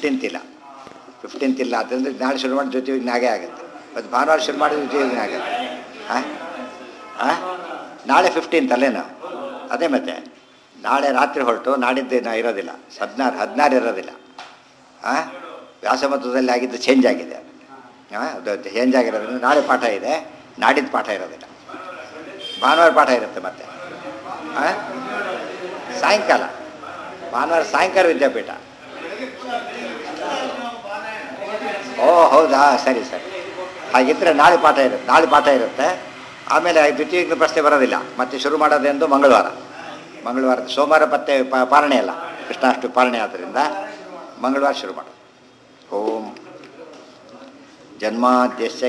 Fifteenth ಇಲ್ಲ fifteenth ಇಲ್ಲ ಅದರಿಂದ ನಾಳೆ ಶುರು ಮಾಡಿ ಜೊತೆ ನಾಗೆ ಆಗುತ್ತೆ ಮತ್ತು ಭಾನುವಾರ ಶುರು ಮಾಡಿದ್ರೆ ಜೊತೆ ಆಗುತ್ತೆ ಹಾಂ ಹಾಂ ನಾಳೆ ಫಿಫ್ಟೀನ್ತ್ ಅಲ್ಲೇನು ಅದೇ ಮತ್ತೆ ನಾಳೆ ರಾತ್ರಿ ಹೊರಟು ನಾಡಿದ್ದು ನಾ ಇರೋದಿಲ್ಲ ಹದಿನಾರು ಹದಿನಾರು ಇರೋದಿಲ್ಲ ಹಾಂ ವ್ಯಾಸಮತದಲ್ಲಿ ಆಗಿದ್ದು ಚೇಂಜ್ ಆಗಿದೆ ಹಾಂ ಅದು ಚೇಂಜ್ ಆಗಿರೋದ್ರಿಂದ ನಾಳೆ ಪಾಠ ಇದೆ ನಾಡಿದ್ದು ಪಾಠ ಇರೋದಿಲ್ಲ ಭಾನುವಾರ ಪಾಠ ಇರುತ್ತೆ ಮತ್ತೆ ಹಾಂ ಸಾಯಂಕಾಲ ಭಾನುವಾರ ಸಾಯಂಕಾಲ ವಿದ್ಯಾಪೀಠ ಓ ಹೌದಾ ಸರಿ ಸರಿ ಹಾಗಿದ್ದರೆ ನಾಳೆ ಪಾಠ ಇರುತ್ತೆ ನಾಳೆ ಪಾಠ ಇರುತ್ತೆ ಆಮೇಲೆ ದ್ವಿತೀಯ ಪ್ರಶ್ನೆ ಬರೋದಿಲ್ಲ ಮತ್ತೆ ಶುರು ಮಾಡೋದೆಂದು ಮಂಗಳವಾರ ಮಂಗಳವಾರ ಸೋಮವಾರ ಮತ್ತೆ ಪ- ಪಾರಣೆ ಅಲ್ಲ ಕೃಷ್ಣಾಷ್ಟಮಿ ಪಾರಣೆ ಆದ್ದರಿಂದ ಮಂಗಳವಾರ ಶುರು ಮಾಡೋದು ಓಂ ಜನ್ಮಾದ್ಯಸ್ಯ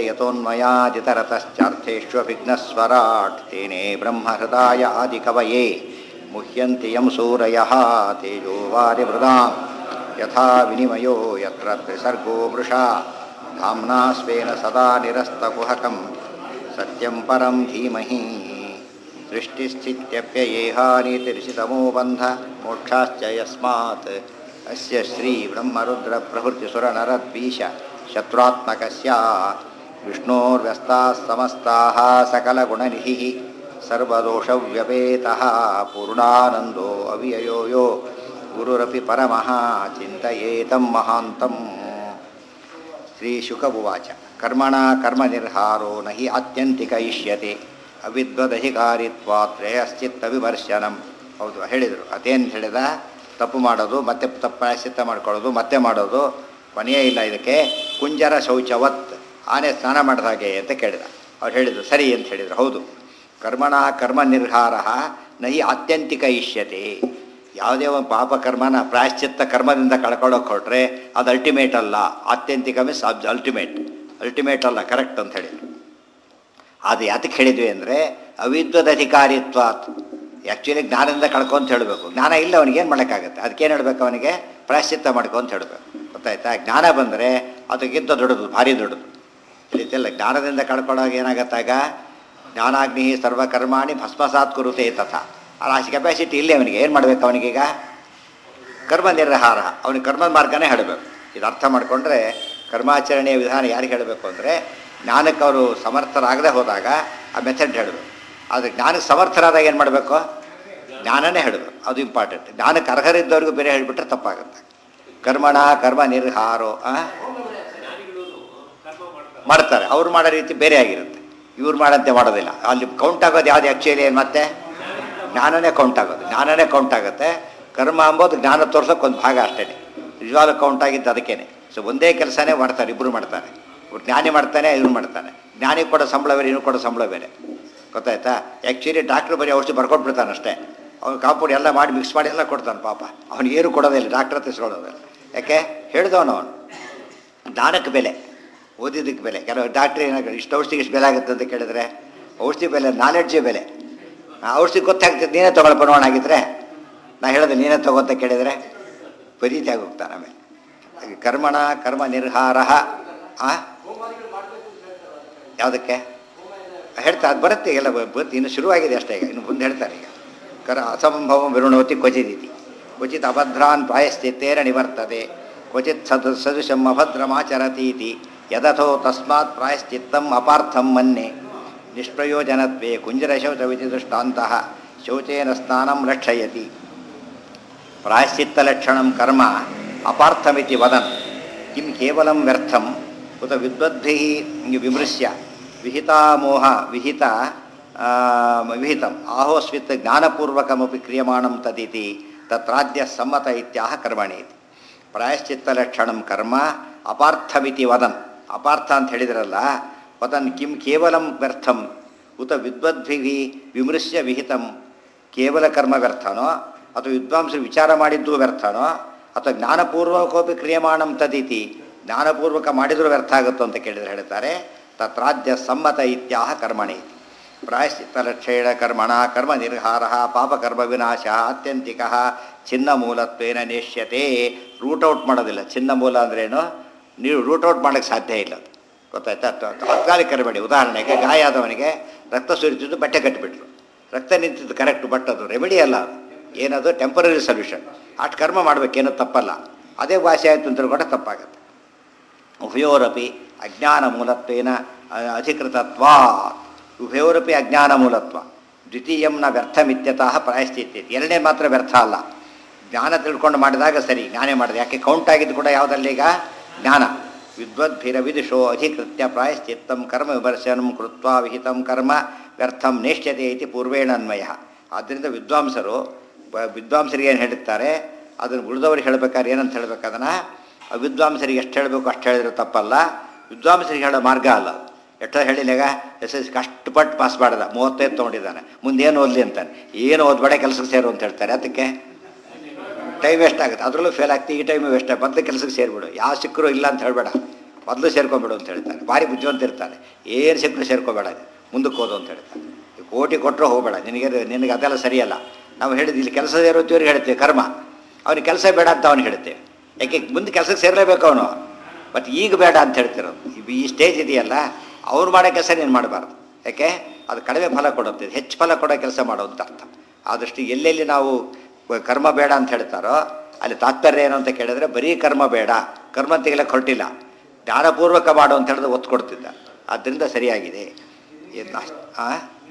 ಯತೋನ್ಮಯಾದಿತರತಶ್ಚಾರ್ಥೇಷ್ವಭಿಘ್ನಸ್ವರಾಟ್ ತೇನೇ ಬ್ರಹ್ಮಹೃದಾಯ ಆದಿಕವಯೇ ಮುಹ್ಯಂತಿ ಯಂ ಸೂರಯಃ ತೇಜೋ ವಾರಿಮೃದಾಂ ಯಥಾ ವಿನಿಮಯೋ ಯತ್ರ ತ್ರಿಸರ್ಗೋ ವೃಷಾ ಧಾಮ್ನಾ ಸ್ವೇನ ಸದಾ ನಿರಸ್ತಕುಹಕಂ ಸತ್ಯಂ ಪರಂ ಧೀಮಹಿ ಸೃಷ್ಟಿಸ್ಥಿತ್ಯಪ್ಯಯೇಹಾನಿತಿರಿಸಿತಮೋ ಬಂಧ ಮೋಕ್ಷಾಶ್ಚ ಯಸ್ಮಾತ್ ಅಸ್ಯ ಶ್ರೀ ಬ್ರಹ್ಮರುದ್ರ ಪ್ರಭೃತಿ ಸುರನರದ್ವೀಶ ಶತ್ರುತ್ಮಕಸ್ಯ ವಿಷ್ಣೋರ್ವ್ಯಸ್ತಾः ಸಮಸ್ತಾः सकलगुणनिधिः सर्वदोषव्यपेतः पूर्णानन्दो अव्ययो यो गुरुरपि परमः चिन्तयेतं महान्तम् ಶ್ರೀಶುಕ ಉವಾಚ ಕರ್ಮಣ ಕರ್ಮನಿರ್ಹಾರೋ ನ ಹಿ ಆತ್ಯಂತಿಕ ಇಷ್ಯತೆ ಅವಿದ್ವದಧಿಕಾರಿತ್ವಾತ್ರಯಶ್ಚಿತ್ತ ವಿಮರ್ಶನಂ ಹೌದು ಹೇಳಿದರು ಅದೇನು ಹೇಳಿದ ತಪ್ಪು ಮಾಡೋದು ಮತ್ತೆ ತಪ್ಪು ಪ್ರಾಯಶ್ಚಿತ್ತ ಮಾಡ್ಕೊಳ್ಳೋದು ಮತ್ತೆ ಮಾಡೋದು ಕೊನೆಯೇ ಇಲ್ಲ ಇದಕ್ಕೆ ಕುಂಜರ ಶೌಚವತ್ ಆನೆ ಸ್ನಾನ ಮಾಡಿದ ಹಾಗೆ ಅಂತ ಕೇಳಿದ ಅವ್ರು ಹೇಳಿದರು ಸರಿ ಅಂತ ಹೇಳಿದರು ಹೌದು ಕರ್ಮಣ ಕರ್ಮ ನಿರ್ಹಾರ ನ ಹಿ ಆತ್ಯಂತಿಕ ಇಷ್ಯತೆ ಯಾವುದೇ ಒಂದು ಪಾಪ ಕರ್ಮನ ಪ್ರಾಯಶ್ಚಿತ್ತ ಕರ್ಮದಿಂದ ಕಳ್ಕೊಳ್ಳೋಕೆ ಹೊರಟ್ರೆ ಅದು ಅಲ್ಟಿಮೇಟ್ ಅಲ್ಲ ಆತ್ಯಂತಿಕ ಮೀನ್ಸ್ ಅಬ್ ಅಲ್ಟಿಮೇಟ್ ಅಲ್ಟಿಮೇಟ್ ಅಲ್ಲ ಕರೆಕ್ಟ್ ಅಂತ ಹೇಳಿದ್ರು ಅದು ಯಾತಕ್ಕೆ ಹೇಳಿದ್ವಿ ಅಂದರೆ ಅವಿದ್ವದ ಅಧಿಕಾರಿತ್ವ ಆ್ಯಕ್ಚುಲಿ ಜ್ಞಾನದಿಂದ ಕಳ್ಕೊ ಅಂತ ಹೇಳಬೇಕು ಜ್ಞಾನ ಇಲ್ಲ ಅವನಿಗೆ ಏನು ಮಾಡೋಕ್ಕಾಗತ್ತೆ ಅದಕ್ಕೇನು ಹೇಳಬೇಕು ಅವನಿಗೆ ಪ್ರಾಯಶ್ಚಿತ್ತ ಮಾಡ್ಕೊ ಅಂತ ಹೇಳಬೇಕು ಗೊತ್ತಾಯ್ತಾ ಜ್ಞಾನ ಬಂದರೆ ಅದಕ್ಕಿಂತ ದೊಡ್ಡದು ಭಾರಿ ದೊಡ್ಡದು ತಿಳಿತಿಲ್ಲ ಜ್ಞಾನದಿಂದ ಕಳ್ಕೊಳ್ಳೋಕೆ ಏನಾಗತ್ತಾಗ ಜ್ಞಾನಾಗ್ನಿ ಸರ್ವಕರ್ಮಾಣಿ ಭಸ್ಮಸಾತ್ ಕುರುತೆ ತಥಾ ಆ ಕೆಪಾಸಿಟಿ ಇಲ್ಲಿ ಅವನಿಗೆ ಏನು ಮಾಡಬೇಕು ಅವನಿಗೀಗ ಕರ್ಮ ನಿರ್ಹಾರ ಅವನಿಗೆ ಕರ್ಮದ ಮಾರ್ಗನೇ ಹೇಳಬೇಕು ಇದು ಅರ್ಥ ಮಾಡಿಕೊಂಡ್ರೆ ಕರ್ಮಾಚರಣೆಯ ವಿಧಾನ ಯಾರಿಗೆ ಹೇಳಬೇಕು ಅಂದರೆ ಜ್ಞಾನಕ್ಕೆ ಅವರು ಸಮರ್ಥರಾಗದೆ ಹೋದಾಗ ಆ ಮೆಥಡ್ ಹೇಳಬೇಕು ಆದರೆ ಜ್ಞಾನಕ್ಕೆ ಸಮರ್ಥರಾದಾಗ ಏನು ಮಾಡಬೇಕು ಜ್ಞಾನನೇ ಹೇಳಬೇಕು ಅದು ಇಂಪಾರ್ಟೆಂಟ್ ಜ್ಞಾನಕ್ಕೆ ಅರ್ಹರಿದ್ದವ್ರಿಗೂ ಬೇರೆ ಹೇಳಿಬಿಟ್ರೆ ತಪ್ಪಾಗುತ್ತೆ ಕರ್ಮಣ ಕರ್ಮ ನಿರ್ಹಾರೋ ಆ? ಮಾಡ್ತಾರೆ ಅವ್ರು ಮಾಡೋ ರೀತಿ ಬೇರೆ ಆಗಿರುತ್ತೆ ಇವ್ರು ಮಾಡಂತೆ ಮಾಡೋದಿಲ್ಲ ಅಲ್ಲಿ ಕೌಂಟ್ ಆಗೋದು ಯಾವ್ದು ಆ್ಯಕ್ಚುಲಿ ಏನು ಮತ್ತೆ ಜ್ಞಾನನೇ ಕೌಂಟ್ ಆಗೋದು ಜ್ಞಾನನೇ ಕೌಂಟ್ ಆಗುತ್ತೆ ಕರ್ಮ ಅಂಬೋದು ಜ್ಞಾನ ತೋರ್ಸೋಕೆ ಒಂದು ಭಾಗ ಅಷ್ಟೇ ನಿಜವಾದ ಕೌಂಟ್ ಆಗಿದ್ದು ಅದಕ್ಕೇನೆ ಸೊ ಒಂದೇ ಕೆಲಸನೇ ಮಾಡ್ತಾರೆ ಇಬ್ಬರು ಮಾಡ್ತಾರೆ ಒಟ್ಟು ಜ್ಞಾನಿ ಮಾಡ್ತಾನೆ ಇವನು ಮಾಡ್ತಾನೆ ಜ್ಞಾನಿ ಕೊಡೋ ಸಂಬಳ ಬೇರೆ ಇವನು ಕೊಡೋ ಸಂಬಳ ಬೇರೆ ಗೊತ್ತಾಯ್ತಾ ಆ್ಯಕ್ಚುಲಿ ಡಾಕ್ಟ್ರು ಬರೀ ಔಷಧಿ ಬರ್ಕೊಟ್ಬಿಡ್ತಾನೆ ಅಷ್ಟೇ ಅವ್ನು ಕಾಂಪೌಂಡ್ ಎಲ್ಲ ಮಾಡಿ ಮಿಕ್ಸ್ ಮಾಡಿ ಎಲ್ಲ ಕೊಡ್ತಾನೆ ಪಾಪ ಅವ್ನಿಗೆ ಏನು ಕೊಡೋದಿಲ್ಲ ಡಾಕ್ಟ್ರ್ ಹತ್ರ ಇಸ್ಕೊಳ್ಳೋದಿಲ್ಲ ಯಾಕೆ ಹೇಳಿದವನು ಅವನು ಜ್ಞಾನಕ್ಕೆ ಬೆಲೆ ಓದಿದ್ದಕ್ಕೆ ಬೆಲೆ ಕೆಲವು ಡಾಕ್ಟ್ರ್ ಏನಾಗ ಇಷ್ಟು ಔಷಧಿಗೆ ಇಷ್ಟು ಬೆಲೆ ಆಗುತ್ತೆ ಅಂತ ಕೇಳಿದ್ರೆ ಔಷಧಿ ಬೆಲೆ ನಾಲೆಡ್ಜೇ ಬೆಲೆ ಆ ಔಷಧಿ ಗೊತ್ತಾಗ್ತದೆ ನೀನೇ ತೊಗೊಳಪ್ಪ ನೋಡೋಣ ಆಗಿದ್ರೆ ನಾ ಹೇಳೋದು ನೀನೇ ತಗೋ ಅಂತ ಕೇಳಿದರೆ ಪರೀತಿಯಾಗಿ ಹೋಗ್ತಾನೆ ಆಮೇಲೆ ಹಾಗೆ ಕರ್ಮಣ ಕರ್ಮ ನಿರ್ಹಾರ ಆ ಯಾವುದಕ್ಕೆ ಹೇಳ್ತಾ ಅದು ಬರುತ್ತೆ ಎಲ್ಲ ಬರುತ್ತೆ ಇನ್ನು ಶುರುವಾಗಿದೆ ಅಷ್ಟೇ ಈಗ ಇನ್ನು ಮುಂದೆ ಹೇಳ್ತಾರೆ ಈಗ ಕರ ಅಸಂಭವಂ ವಿರುಣೋತಿ ಕ್ವಚಿದಿತಿ ಕ್ವಚಿತ್ ಅಭದ್ರಾನ್ ಪ್ರಾಯಶ್ಚಿತ್ತೇನ ನಿವರ್ತದೆ ಕ್ವಚಿತ್ ಸದ್ ಸದೃಶಂ ಅಭದ್ರಮಾಚರತೀತಿ ಯದಥೋ ತಸ್ಮಾತ್ ಪ್ರಾಯಶ್ಚಿತ್ತಂ ಅಪಾರ್ಥಂ ಮನ್ನೆ ನಿಷ್ಪ್ರಯೋಜನತ್ವೇ ಕುಂಜರಶೌಚವಿತಿ ದೃಷ್ಟಾಂತಃ ಶೌಚೇನ ಸ್ನಾನಂ ರಕ್ಷಯತಿ ಪ್ರಾಯಶ್ಚಿತ್ತಲಕ್ಷಣಂ ಕರ್ಮ ಅಪಾರ್ಥಮಿತಿ ವದನ್ ಕಿಂ ಕೇವಲಂ ವ್ಯರ್ಥಂ ಉತ ವಿದ್ವದ್ಭಿः ವಿಮೃಶ್ಯ ವಿಹಿತಾಮೋಹ ವಿಹಿತ ಆ, ವಿಹಿತಂ ಆಹೋಸ್ವಿತ್ ಜ್ಞಾನಪೂರ್ವಕಮಪಿ ಕ್ರಿಯಮಾಣಂ ತದಿತಿ ತತ್ರಾದ್ಯ ಸಮ್ಮತ ಇತ್ಯಾಹ ಕರ್ಮಣಿ ಇತಿ ಪ್ರಾಯಶ್ಚಿತ್ತಲಕ್ಷಣಂ ಕರ್ಮ ಅಪಾರ್ಥಮಿತಿ ವದನ್ ಅಪಾರ್ಥ ಅಂತ ಹೇಳಿದ್ರಲ್ಲ ವದನ್ ಕಿಂ ಕೇವಲಂ ವ್ಯರ್ಥಂ ಉತ ವಿದ್ವದ್ಭಿः ವಿಮೃಶ್ಯ ವಿಹಿತಂ ಕೇವಲ ಕರ್ಮ ವ್ಯರ್ಥನೋ ಅಥವಾ ವಿದ್ವಾಂಸರು ವಿಚಾರ ಮಾಡಿದ್ದು ವ್ಯರ್ಥನೋ ಅಥವಾ ಜ್ಞಾನಪೂರ್ವಕೋಪಿ ಕ್ರಿಯಮಾಣಂ ತದಿತಿ ಜ್ಞಾನಪೂರ್ವಕ ಮಾಡಿದರೂ ವ್ಯರ್ಥ ಆಗುತ್ತೋ ಅಂತ ಕೇಳಿದರೆ ಹೇಳ್ತಾರೆ ತತ್ರಾದ್ಯ ಸಮ್ಮತ ಇತ್ಯಾಹ ಕರ್ಮಣಿ ಇತಿ ಪ್ರಾಯಶ್ಚಿತ್ತಲಕ್ಷೇಣ ಕರ್ಮಣ ಕರ್ಮ ನಿರ್ಹಾರ ಪಾಪಕರ್ಮ ವಿನಾಶ ಆತ್ಯಂತಿಕ ಚಿನ್ನ ಮೂಲತ್ವೇನ ನೇಷ್ಯತೆ ರೂಟ್ ಔಟ್ ಮಾಡೋದಿಲ್ಲ ಚಿನ್ನ ಮೂಲ ಅಂದ್ರೇನು ನೀವು ರೂಟ್ ಔಟ್ ಮಾಡೋಕ್ಕೆ ಸಾಧ್ಯ ಇಲ್ಲ ಅದು ಗೊತ್ತಾಯ್ತಾ ತ- ತಾತ್ಕಾಲಿಕ ಕರ್ಮಡಿ ಉದಾಹರಣೆಗೆ ಗಾಯ ಆದವನಿಗೆ ರಕ್ತ ಸುರಿತಿದ್ದು ಬಟ್ಟೆ ಕಟ್ಟಿಬಿಟ್ರು ರಕ್ತ ನಿಂತಿದ್ದು ಕರೆಕ್ಟ್ ಬಟ್ ಅದು ರೆಮಿಡಿ ಅಲ್ಲ ಅದು ಏನದು ಟೆಂಪರರಿ ಸೊಲ್ಯೂಷನ್ ಅಷ್ಟು ಕರ್ಮ ಮಾಡಬೇಕೇನು ತಪ್ಪಲ್ಲ ಅದೇ ಭಾಷೆ ಆಯಿತು ಅಂತ ತಿಳ್ಕೊಂಡ್ರೆ ತಪ್ಪಾಗುತ್ತೆ ಉಭಯೋರಪಿ ಅಜ್ಞಾನ ಮೂಲತ್ವೇನ ಅ- ಅಧಿಕೃತತ್ವ ಉಭಯೋರಪಿ ಅಜ್ಞಾನ ಮೂಲತ್ವ ದ್ವಿತೀಯಂನ ವ್ಯರ್ಥಮಿತ್ಯತಃ ಪ್ರಾಯಶ್ಚಿತ್ಯ ಎರಡನೇ ಮಾತ್ರ ವ್ಯರ್ಥ ಅಲ್ಲ ಜ್ಞಾನ ತಿಳ್ಕೊಂಡು ಮಾಡಿದಾಗ ಸರಿ ಜ್ಞಾನೇ ಮಾಡಿದೆ ಯಾಕೆ ಕೌಂಟ್ ಆಗಿದ್ದು ಕೂಡ ಯಾವುದಲ್ಲಿ ಈಗ ಜ್ಞಾನ ವಿದ್ವದ್ಭಿರ ವಿದುಷೋ ಅಧಿಕೃತ್ಯ ಪ್ರಾಯಶ್ಚಿತ್ತಂ ಕರ್ಮ ವಿಮರ್ಶನಂ ಕೃತ್ವ ವಿಹಿತಂ ಕರ್ಮ ವ್ಯರ್ಥಂ ನೇಷ್ಯತೆ ಇತಿ ಪೂರ್ವೇಣನ್ವಯ ಆದ್ದರಿಂದ ವಿದ್ವಾಂಸರು ಬ- ವಿದ್ವಾಂಸರಿಗೆ ಏನು ಹೇಳುತ್ತಾರೆ ಅದನ್ನು ಉಳಿದವ್ರಿಗೆ ಹೇಳ್ಬೇಕಾದ್ರೆ ಏನಂತ ಹೇಳ್ಬೇಕು ಅದನ್ನು ಆ ವಿದ್ವಾಂಸರಿಗೆ ಎಷ್ಟು ಹೇಳಬೇಕು ಅಷ್ಟು ಹೇಳಿದ್ರೆ ತಪ್ಪಲ್ಲ ವಿದ್ವಾಂಸರಿಗೆ ಹೇಳೋ ಮಾರ್ಗ ಅಲ್ಲ ಎಷ್ಟೋ ಹೇಳಿದಾಗ ಎಸ್ ಎಸ್ ಕಷ್ಟಪಟ್ಟು ಪಾಸ್ ಮಾಡಿದ ಮೂವತ್ತೈದು ತೊಗೊಂಡಿದ್ದಾನೆ ಮುಂದೇನು ಓದಲಿ ಅಂತಾನೆ ಏನು ಓದ್ಬೇಡ ಕೆಲಸಕ್ಕೆ ಸೇರು ಅಂತ ಹೇಳ್ತಾರೆ ಅದಕ್ಕೆ ಟೈಮ್ ವೇಸ್ಟ್ ಆಗುತ್ತೆ ಅದರಲ್ಲೂ ಫೇಲ್ ಆಗ್ತಿ ಈ ಟೈಮ್ ವೇಸ್ಟ್ ಮೊದಲು ಕೆಲಸಕ್ಕೆ ಸೇರಿಬಿಡು ಯಾವ ಸಿಕ್ಕರು ಇಲ್ಲ ಅಂತ ಹೇಳಬೇಡ ಮೊದಲು ಸೇರ್ಕೊಂಬಿಡು ಅಂತ ಹೇಳ್ತಾರೆ ಭಾರಿ ಬುದ್ಧಿವಂತ ಇರ್ತಾನೆ ಏನು ಸಿಕ್ಕರು ಸೇರ್ಕೋಬೇಡ ಮುಂದಕ್ಕೆ ಹೋದು ಅಂತ ಹೇಳ್ತಾರೆ ಈ ಕೋಟಿ ಕೊಟ್ಟರು ಹೋಗಬೇಡ ನಿನಗೆ ನಿನಗೆ ಅದೆಲ್ಲ ಸರಿಯಲ್ಲ ನಾವು ಹೇಳಿದ್ದು ಇಲ್ಲಿ ಕೆಲಸ ಸೇರೋತಿವ್ರಿಗೆ ಹೇಳ್ತೇವೆ ಕರ್ಮ ಅವ್ನಿಗೆ ಕೆಲಸ ಬೇಡ ಅಂತ ಅವ್ನಿಗೆ ಹೇಳ್ತೇವೆ ಯಾಕೆ ಮುಂದೆ ಕೆಲಸಕ್ಕೆ ಸೇರಲೇಬೇಕು ಅವನು ಬಟ್ ಈಗ ಬೇಡ ಅಂತ ಹೇಳ್ತಿರೋದು ಈ- ಈ ಸ್ಟೇಜ್ ಇದೆಯಲ್ಲ ಅವ್ರು ಮಾಡೋ ಕೆಲಸ ನೀನು ಮಾಡಬಾರ್ದು ಯಾಕೆ ಅದು ಕಡಿಮೆ ಫಲ ಕೊಡುತ್ತೆ ಹೆಚ್ಚು ಫಲ ಕೊಡೋ ಕೆಲಸ ಮಾಡೋ ಅಂತ ಅರ್ಥ ಆದಷ್ಟು ಎಲ್ಲೆಲ್ಲಿ ನಾವು ಕರ್ಮ ಬೇಡ ಅಂತ ಹೇಳ್ತಾರೋ ಅಲ್ಲಿ ತಾತ್ಪರ್ಯ ಏನು ಅಂತ ಕೇಳಿದ್ರೆ ಬರೀ ಕರ್ಮ ಬೇಡ ಕರ್ಮ ತೆಗಿಲಕ್ಕೆ ಹೊರಟಿಲ್ಲ ಜ್ಞಾನಪೂರ್ವಕ ಮಾಡು ಅಂತ ಹೇಳಿದ್ರೆ ಒತ್ತು ಕೊಡ್ತಿದ್ದ ಆದ್ದರಿಂದ ಸರಿಯಾಗಿದೆ ಏನು ಆ